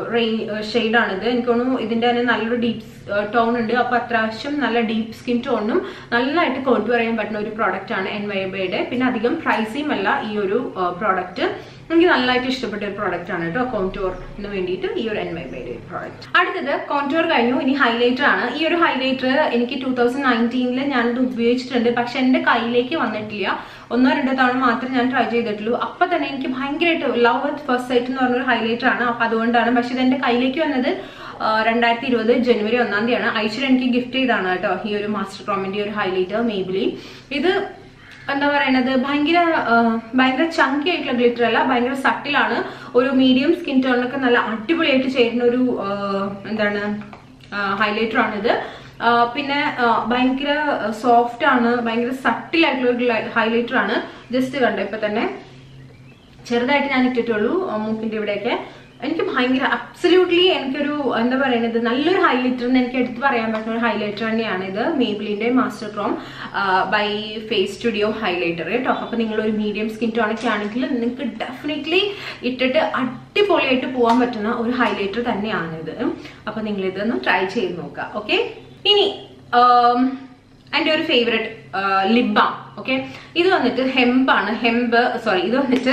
ഷെയ്ഡാണിത് എനിക്ക് തോന്നുന്നു ഇതിൻ്റെ തന്നെ നല്ലൊരു ഡീപ്പ് ടോൺ ഉണ്ട് അപ്പോൾ അത്യാവശ്യം നല്ല ഡീപ്പ് സ്കിൻ ടോണിനും നല്ലതായിട്ട് കോൺടൂർ ചെയ്യാൻ പറ്റുന്ന ഒരു പ്രോഡക്റ്റ് ആണ് എൻ വൈബയുടെ പിന്നെ അധികം പ്രൈസിയും അല്ല ഈ ഒരു പ്രോഡക്റ്റ് എനിക്ക് നല്ലതായിട്ട് ഇഷ്ടപ്പെട്ട ഒരു പ്രോഡക്റ്റ് ആണ് കേട്ടോ കോൺടൂറിന് വേണ്ടിയിട്ട് ഈ ഒരു എൻ വൈബയുടെ പ്രോഡക്റ്റ് അടുത്തത് കോൺടൂർ കഴിഞ്ഞു ഇനി ഹൈലൈറ്റർ ആണ് ഈ ഒരു ഹൈലൈറ്റർ എനിക്ക് ടൂ തൗസൻഡ് നയൻറ്റീനിൽ ഞാനിത് ഉപയോഗിച്ചിട്ടുണ്ട് പക്ഷെ എൻ്റെ കയ്യിലേക്ക് വന്നിട്ടില്ല ഒന്നോ രണ്ടോ തവണ മാത്രമേ ഞാൻ ട്രൈ ചെയ്തിട്ടുള്ളൂ അപ്പൊ തന്നെ എനിക്ക് ഭയങ്കരമായിട്ട് ലവ് അറ്റ് ഫസ്റ്റ് സൈറ്റ് എന്ന് പറഞ്ഞൊരു ഹൈലൈറ്റർ ആണ് അപ്പൊ അതുകൊണ്ടാണ് പക്ഷെ ഇത് എന്റെ കയ്യിലേക്ക് വന്നത് രണ്ടായിരത്തി ഇരുപത് ജനുവരി ഒന്നാം തീയതിയാണ് ഐശ്വര്യ എനിക്ക് ഗിഫ്റ്റ് ചെയ്താണ് കേട്ടോ ഈ ഒരു മാസ്റ്റർ ക്രോമിന്റെ ഒരു ഹൈലൈറ്റർ മേബിലി ഇത് എന്താ പറയണത് ഭയങ്കര ആ, ഭയങ്കര ചങ്കി ആയിട്ടുള്ള ഗ്ലിറ്റർ അല്ല ഭയങ്കര സട്ടിലാണ് ഒരു മീഡിയം സ്കിൻ ടോണിനൊക്കെ നല്ല അടിപൊളിയായിട്ട് ചേരുന്ന ഒരു ആ, എന്താണ് ഹൈലൈറ്റർ ആണിത് ആ, പിന്നെ ആ, ഭയങ്കര സോഫ്റ്റ് ആണ് ഭയങ്കര സട്ടിൽ ആയിട്ടുള്ള ഒരു ഹൈലൈറ്റർ ആണ് ജസ്റ്റ് കണ്ടോ ഇപ്പൊ തന്നെ ചെറുതായിട്ട് ഞാൻ ഇട്ടിട്ടുള്ളൂ ആ, മൂക്കിന്റെ ഇവിടെയൊക്കെ എനിക്ക് ഭയങ്കര അബ്സല്യൂട്ട്ലി എനിക്കൊരു എന്താ പറയുന്നത് നല്ലൊരു ഹൈലൈറ്റർ എന്ന് എനിക്ക് എടുത്ത് പറയാൻ പറ്റുന്ന ഒരു ഹൈലൈറ്റർ തന്നെയാണ് ഇത് മേബിലിന്റെ master chrome by face studio highlighter കേട്ടോ അപ്പൊ നിങ്ങൾ ഒരു മീഡിയം സ്കിൻ ടോൺ ഒക്കെ ആണെങ്കിൽ നിങ്ങൾക്ക് ഡെഫിനറ്റ്ലി ഇട്ടിട്ട് അടിപൊളിയായിട്ട് പോകാൻ പറ്റുന്ന ഒരു ഹൈലൈറ്റർ തന്നെയാണ് ഇത് അപ്പൊ നിങ്ങൾ ഇതൊന്ന് ട്രൈ ചെയ്ത് നോക്കുക ഓക്കെ ഇനി ആം, എൻ്റെ ഒരു ഫേവറേറ്റ് ലിബാം ഓക്കെ ഇത് വന്നിട്ട് ഹെംപ് ആണ് ഹെംപ് സോറി ഇത് വന്നിട്ട്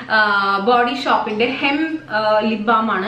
ബോഡി ഷോപ്പിന്റെ ഹെംപ് ലിബാം ആണ്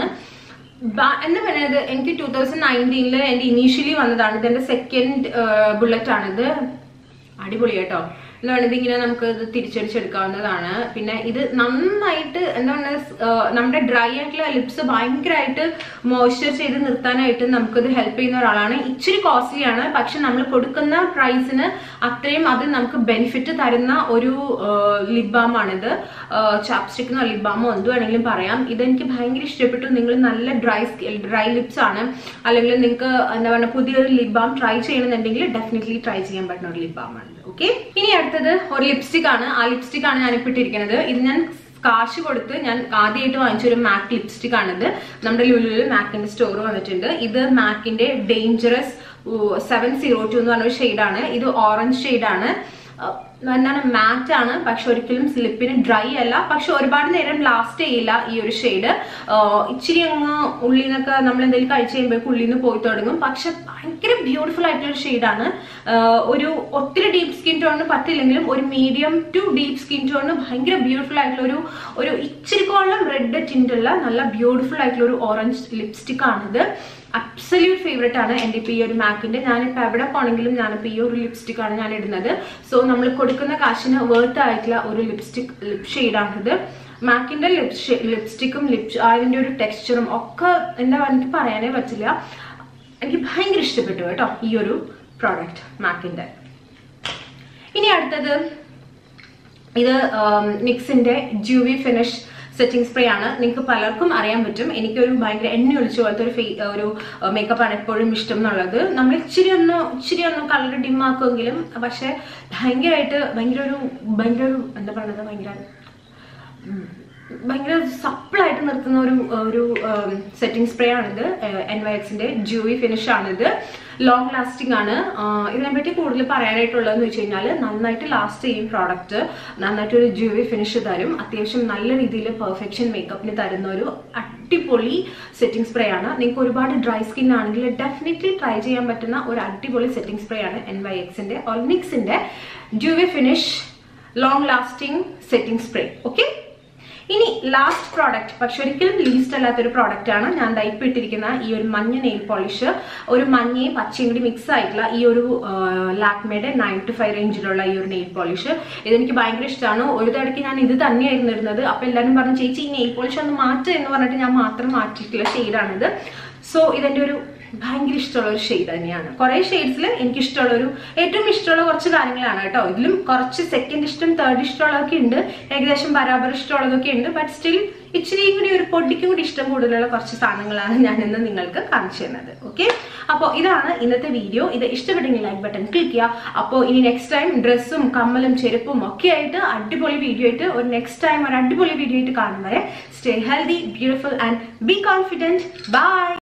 ബ- എന്താ പറയുന്നത് എനിക്ക് ടൂ തൗസൻഡ് നയൻറ്റീനില് എൻ്റെ ഇനീഷ്യലി വന്നതാണ് ഇത് എൻ്റെ സെക്കൻഡ് ബുള്ളറ്റ് ആണിത് അടിപൊളി കേട്ടോ എന്താ പറയുക ഇതിങ്ങനെ നമുക്ക് ഇത് തിരിച്ചടിച്ചെടുക്കാവുന്നതാണ് പിന്നെ ഇത് നന്നായിട്ട് എന്താ പറയുക നമ്മുടെ ഡ്രൈ ആയിട്ടുള്ള ലിപ്സ് ഭയങ്കരമായിട്ട് മോയ്സ്ചർ ചെയ്ത് നിർത്താനായിട്ട് നമുക്കിത് ഹെൽപ്പ് ചെയ്യുന്ന ഒരാളാണ് ഇച്ചിരി കോസ്റ്റ്ലി ആണ് പക്ഷെ നമ്മൾ കൊടുക്കുന്ന പ്രൈസിന് അത്രയും അത് നമുക്ക് ബെനിഫിറ്റ് തരുന്ന ഒരു ലിപ് ബാം ആണിത് ചാപ്സ്റ്റിക് എന്നോ ലിപ് ബാമോ എന്ത് വേണമെങ്കിലും പറയാം ഇത് എനിക്ക് ഭയങ്കര ഇഷ്ടപ്പെട്ടു നിങ്ങൾ നല്ല ഡ്രൈ ഡ്രൈ ലിപ്സ് ആണ് അല്ലെങ്കിൽ നിങ്ങൾക്ക് എന്താ പറയുക പുതിയൊരു ലിപ് ബാം ട്രൈ ചെയ്യണമെന്നുണ്ടെങ്കിൽ ഡെഫിനറ്റ്ലി ട്രൈ ചെയ്യാൻ പറ്റുന്ന ഒരു ലിപ് ബാം ആണ് ഓക്കെ ഇനി അടുത്തത് ഒരു ലിപ്സ്റ്റിക് ആണ് ആ ലിപ്സ്റ്റിക് ആണ് ഞാനിപ്പോൾ ഇട്ടിരിക്കുന്നത് ഇത് ഞാൻ കാശ് കൊടുത്ത് ഞാൻ ആദ്യമായിട്ട് വാങ്ങിച്ച ഒരു മാക് ലിപ്സ്റ്റിക് ആണിത് നമ്മുടെ ലുലുവിൽ മാക്കിന്റെ സ്റ്റോർ വന്നിട്ടുണ്ട് ഇത് മാക്കിന്റെ ഡേഞ്ചറസ് സെവൻ സീറോ ടു എന്ന് പറഞ്ഞ ഒരു ഷെയ്ഡാണ് ഇത് ഓറഞ്ച് ഷെയ്ഡാണ് എന്താണ് മാറ്റ് ആണ് പക്ഷെ ഒരിക്കലും സ്ലിപ്പിന് ഡ്രൈ അല്ല പക്ഷെ ഒരുപാട് നേരം ലാസ്റ്റ് ചെയ്യില്ല ഈ ഒരു ഷെയ്ഡ് ഇച്ചിരി അങ്ങ് ഉള്ളിൽ നിന്നൊക്കെ നമ്മൾ എന്തെങ്കിലും കഴിച്ച് കഴിയുമ്പോൾ ഉള്ളിൽ നിന്ന് പോയി തുടങ്ങും പക്ഷെ ഭയങ്കര ബ്യൂട്ടിഫുൾ ആയിട്ടുള്ള ഒരു ഷെയ്ഡാണ് ഒരു ഒത്തിരി ഡീപ്പ് സ്കിൻ ടോണിന് പറ്റില്ലെങ്കിലും ഒരു മീഡിയം ടു ഡീപ്പ് സ്കിൻ ടോണിന് ഭയങ്കര ബ്യൂട്ടിഫുൾ ആയിട്ടുള്ള ഒരു ഒരു ഇച്ചിരിക്കോളം റെഡ് ടിൻ്റുള്ള നല്ല ബ്യൂട്ടിഫുൾ ആയിട്ടുള്ള ഒരു ഓറഞ്ച് ലിപ്സ്റ്റിക് ആണിത് അബ്സല്യൂട്ട് ഫേവറേറ്റ് ആണ് എൻ്റെ ഇപ്പോൾ ഈ ഒരു മാക്കിന്റെ ഞാനിപ്പോൾ എവിടെ പോണെങ്കിലും ഞാനിപ്പോൾ ഈ ഒരു ലിപ്സ്റ്റിക് ആണ് ഞാൻ ഇടുന്നത് സോ നമ്മൾ കൊടുക്കുന്ന കാശിന് വേർത്ത് ആയിട്ടുള്ള ഒരു ലിപ്സ്റ്റിക് ലിപ് ഷെയ്ഡാണിത് മാക്കിന്റെ ലിപ് ലിപ്സ്റ്റിക്കും ലിപ് അതിന്റെ ഒരു ടെക്സ്ചറും ഒക്കെ എന്താ എനിക്ക് പറയാനേ പറ്റില്ല എനിക്ക് ഭയങ്കര ഇഷ്ടപ്പെട്ടു കേട്ടോ ഈ ഒരു പ്രോഡക്റ്റ് മാക്കിന്റെ ഇനി അടുത്തത് ഇത് നിക്സിന്റെ ജൂവി ഫിനിഷ് സെറ്റിംഗ് സ്പ്രേ ആണ് നിങ്ങൾക്ക് പലർക്കും അറിയാൻ പറ്റും എനിക്കൊരു ഭയങ്കര എണ്ണ ഒളിച്ച പോലത്തെ ഒരു ഫേ ഒരു മേക്കപ്പ് ആണ് എപ്പോഴും ഇഷ്ടം എന്നുള്ളത് നമ്മൾ ഇച്ചിരി ഒന്ന് ഇച്ചിരി ഒന്ന് കളർ ഡിം ആക്കുമെങ്കിലും പക്ഷെ ഭയങ്കരമായിട്ട് ഭയങ്കര ഒരു ഭയങ്കര ഒരു എന്താ പറയുന്നത് ഭയങ്കര ഉം, ഭയങ്കര സപ്പിളായിട്ട് നിർത്തുന്ന ഒരു ഒരു സെറ്റിംഗ് സ്പ്രേ ആണിത് എൻ വൈ എക്സിന്റെ ജൂവി ഫിനിഷ് ആണിത് ലോങ് ലാസ്റ്റിംഗ് ആണ് ആ, ഇതിനെപ്പറ്റി കൂടുതൽ പറയാനായിട്ടുള്ളതെന്ന് വെച്ച് കഴിഞ്ഞാൽ നന്നായിട്ട് ലാസ്റ്റ് ചെയ്യും പ്രോഡക്റ്റ് നന്നായിട്ട് ഒരു ജൂവി ഫിനിഷ് തരും അത്യാവശ്യം നല്ല രീതിയിൽ പെർഫെക്ഷൻ മേക്കപ്പിന് തരുന്ന ഒരു അടിപൊളി സെറ്റിംഗ് സ്പ്രേ ആണ് നിങ്ങൾക്ക് ഒരുപാട് ഡ്രൈ സ്കിൻ ആണെങ്കിൽ ഡെഫിനറ്റ്ലി ട്രൈ ചെയ്യാൻ പറ്റുന്ന ഒരു അടിപൊളി സെറ്റിംഗ് സ്പ്രേ ആണ് എൻ വൈ എക്സിന്റെ ഓൾനിക്സിന്റെ dewy finish long lasting setting spray okay ഇനി ലാസ്റ്റ് പ്രോഡക്റ്റ് പക്ഷെ ഒരിക്കലും ലീസ്റ്റ് അല്ലാത്തൊരു പ്രോഡക്റ്റ് ആണ് ഞാൻ ദാ ഇപ്പൊ ഇട്ടിരിക്കുന്ന ഈ ഒരു മഞ്ഞ നെയിൽ പോളിഷ് ഒരു മഞ്ഞയും പച്ചയും കൂടി മിക്സ് ആയിട്ടുള്ള ഈ ഒരു ലാക്മേയുടെ നയൻ ടു ഫൈവ് റേഞ്ചിലുള്ള ഈ ഒരു നെയിൽ പോളിഷ് ഇതെനിക്ക് ഭയങ്കര ഇഷ്ടമാണ് ഒരു തടയ്ക്ക് ഞാൻ ഇത് തന്നെയായിരുന്നു ഇരുന്നത് അപ്പൊ എല്ലാവരും പറഞ്ഞു ചേച്ചി ഈ നെയിൽ പോളിഷ് ഒന്ന് മാറ്റുക എന്ന് പറഞ്ഞിട്ട് ഞാൻ മാത്രം മാറ്റിയിട്ടുള്ള ഷെയ്ഡാണിത് സോ ഇതെന്റെ ഒരു ഭയങ്കര ഇഷ്ടമുള്ള ഒരു ഷെയ്ഡ് തന്നെയാണ് കുറെ ഷെയ്ഡ്സിൽ എനിക്ക് ഇഷ്ടമുള്ള ഒരു ഏറ്റവും ഇഷ്ടമുള്ള കുറച്ച് കാര്യങ്ങളാണ് കേട്ടോ ഇതിലും കുറച്ച് സെക്കൻഡ് ഇഷ്ടം തേർഡ് ഇഷ്ടമുള്ളതൊക്കെ ഉണ്ട് ഏകദേശം ബരാബർ ഇഷ്ടമുള്ളതൊക്കെ ഉണ്ട് ബട്ട് സ്റ്റിൽ ഇച്ചിരിയും കൂടി ഒരു പൊടിക്കും കൂടി ഇഷ്ടം കൂടുതലുള്ള കുറച്ച് സാധനങ്ങളാണ് ഞാൻ ഇന്ന് നിങ്ങൾക്ക് കാണിച്ചു തരുന്നത് ഓക്കെ അപ്പോൾ ഇതാണ് ഇന്നത്തെ വീഡിയോ ഇത് ഇഷ്ടപ്പെട്ടെങ്കിൽ ലൈക്ക് ബട്ടൺ ക്ലിക്ക് ചെയ്യുക അപ്പോൾ ഇനി നെക്സ്റ്റ് ടൈം ഡ്രസ്സും കമ്മലും ചെരുപ്പും ഒക്കെ ആയിട്ട് അടിപൊളി വീഡിയോ ആയിട്ട് ഒരു നെക്സ്റ്റ് ടൈം ഒരു അടിപൊളി വീഡിയോ ആയിട്ട് കാണും വരെ stay healthy beautiful and be confident by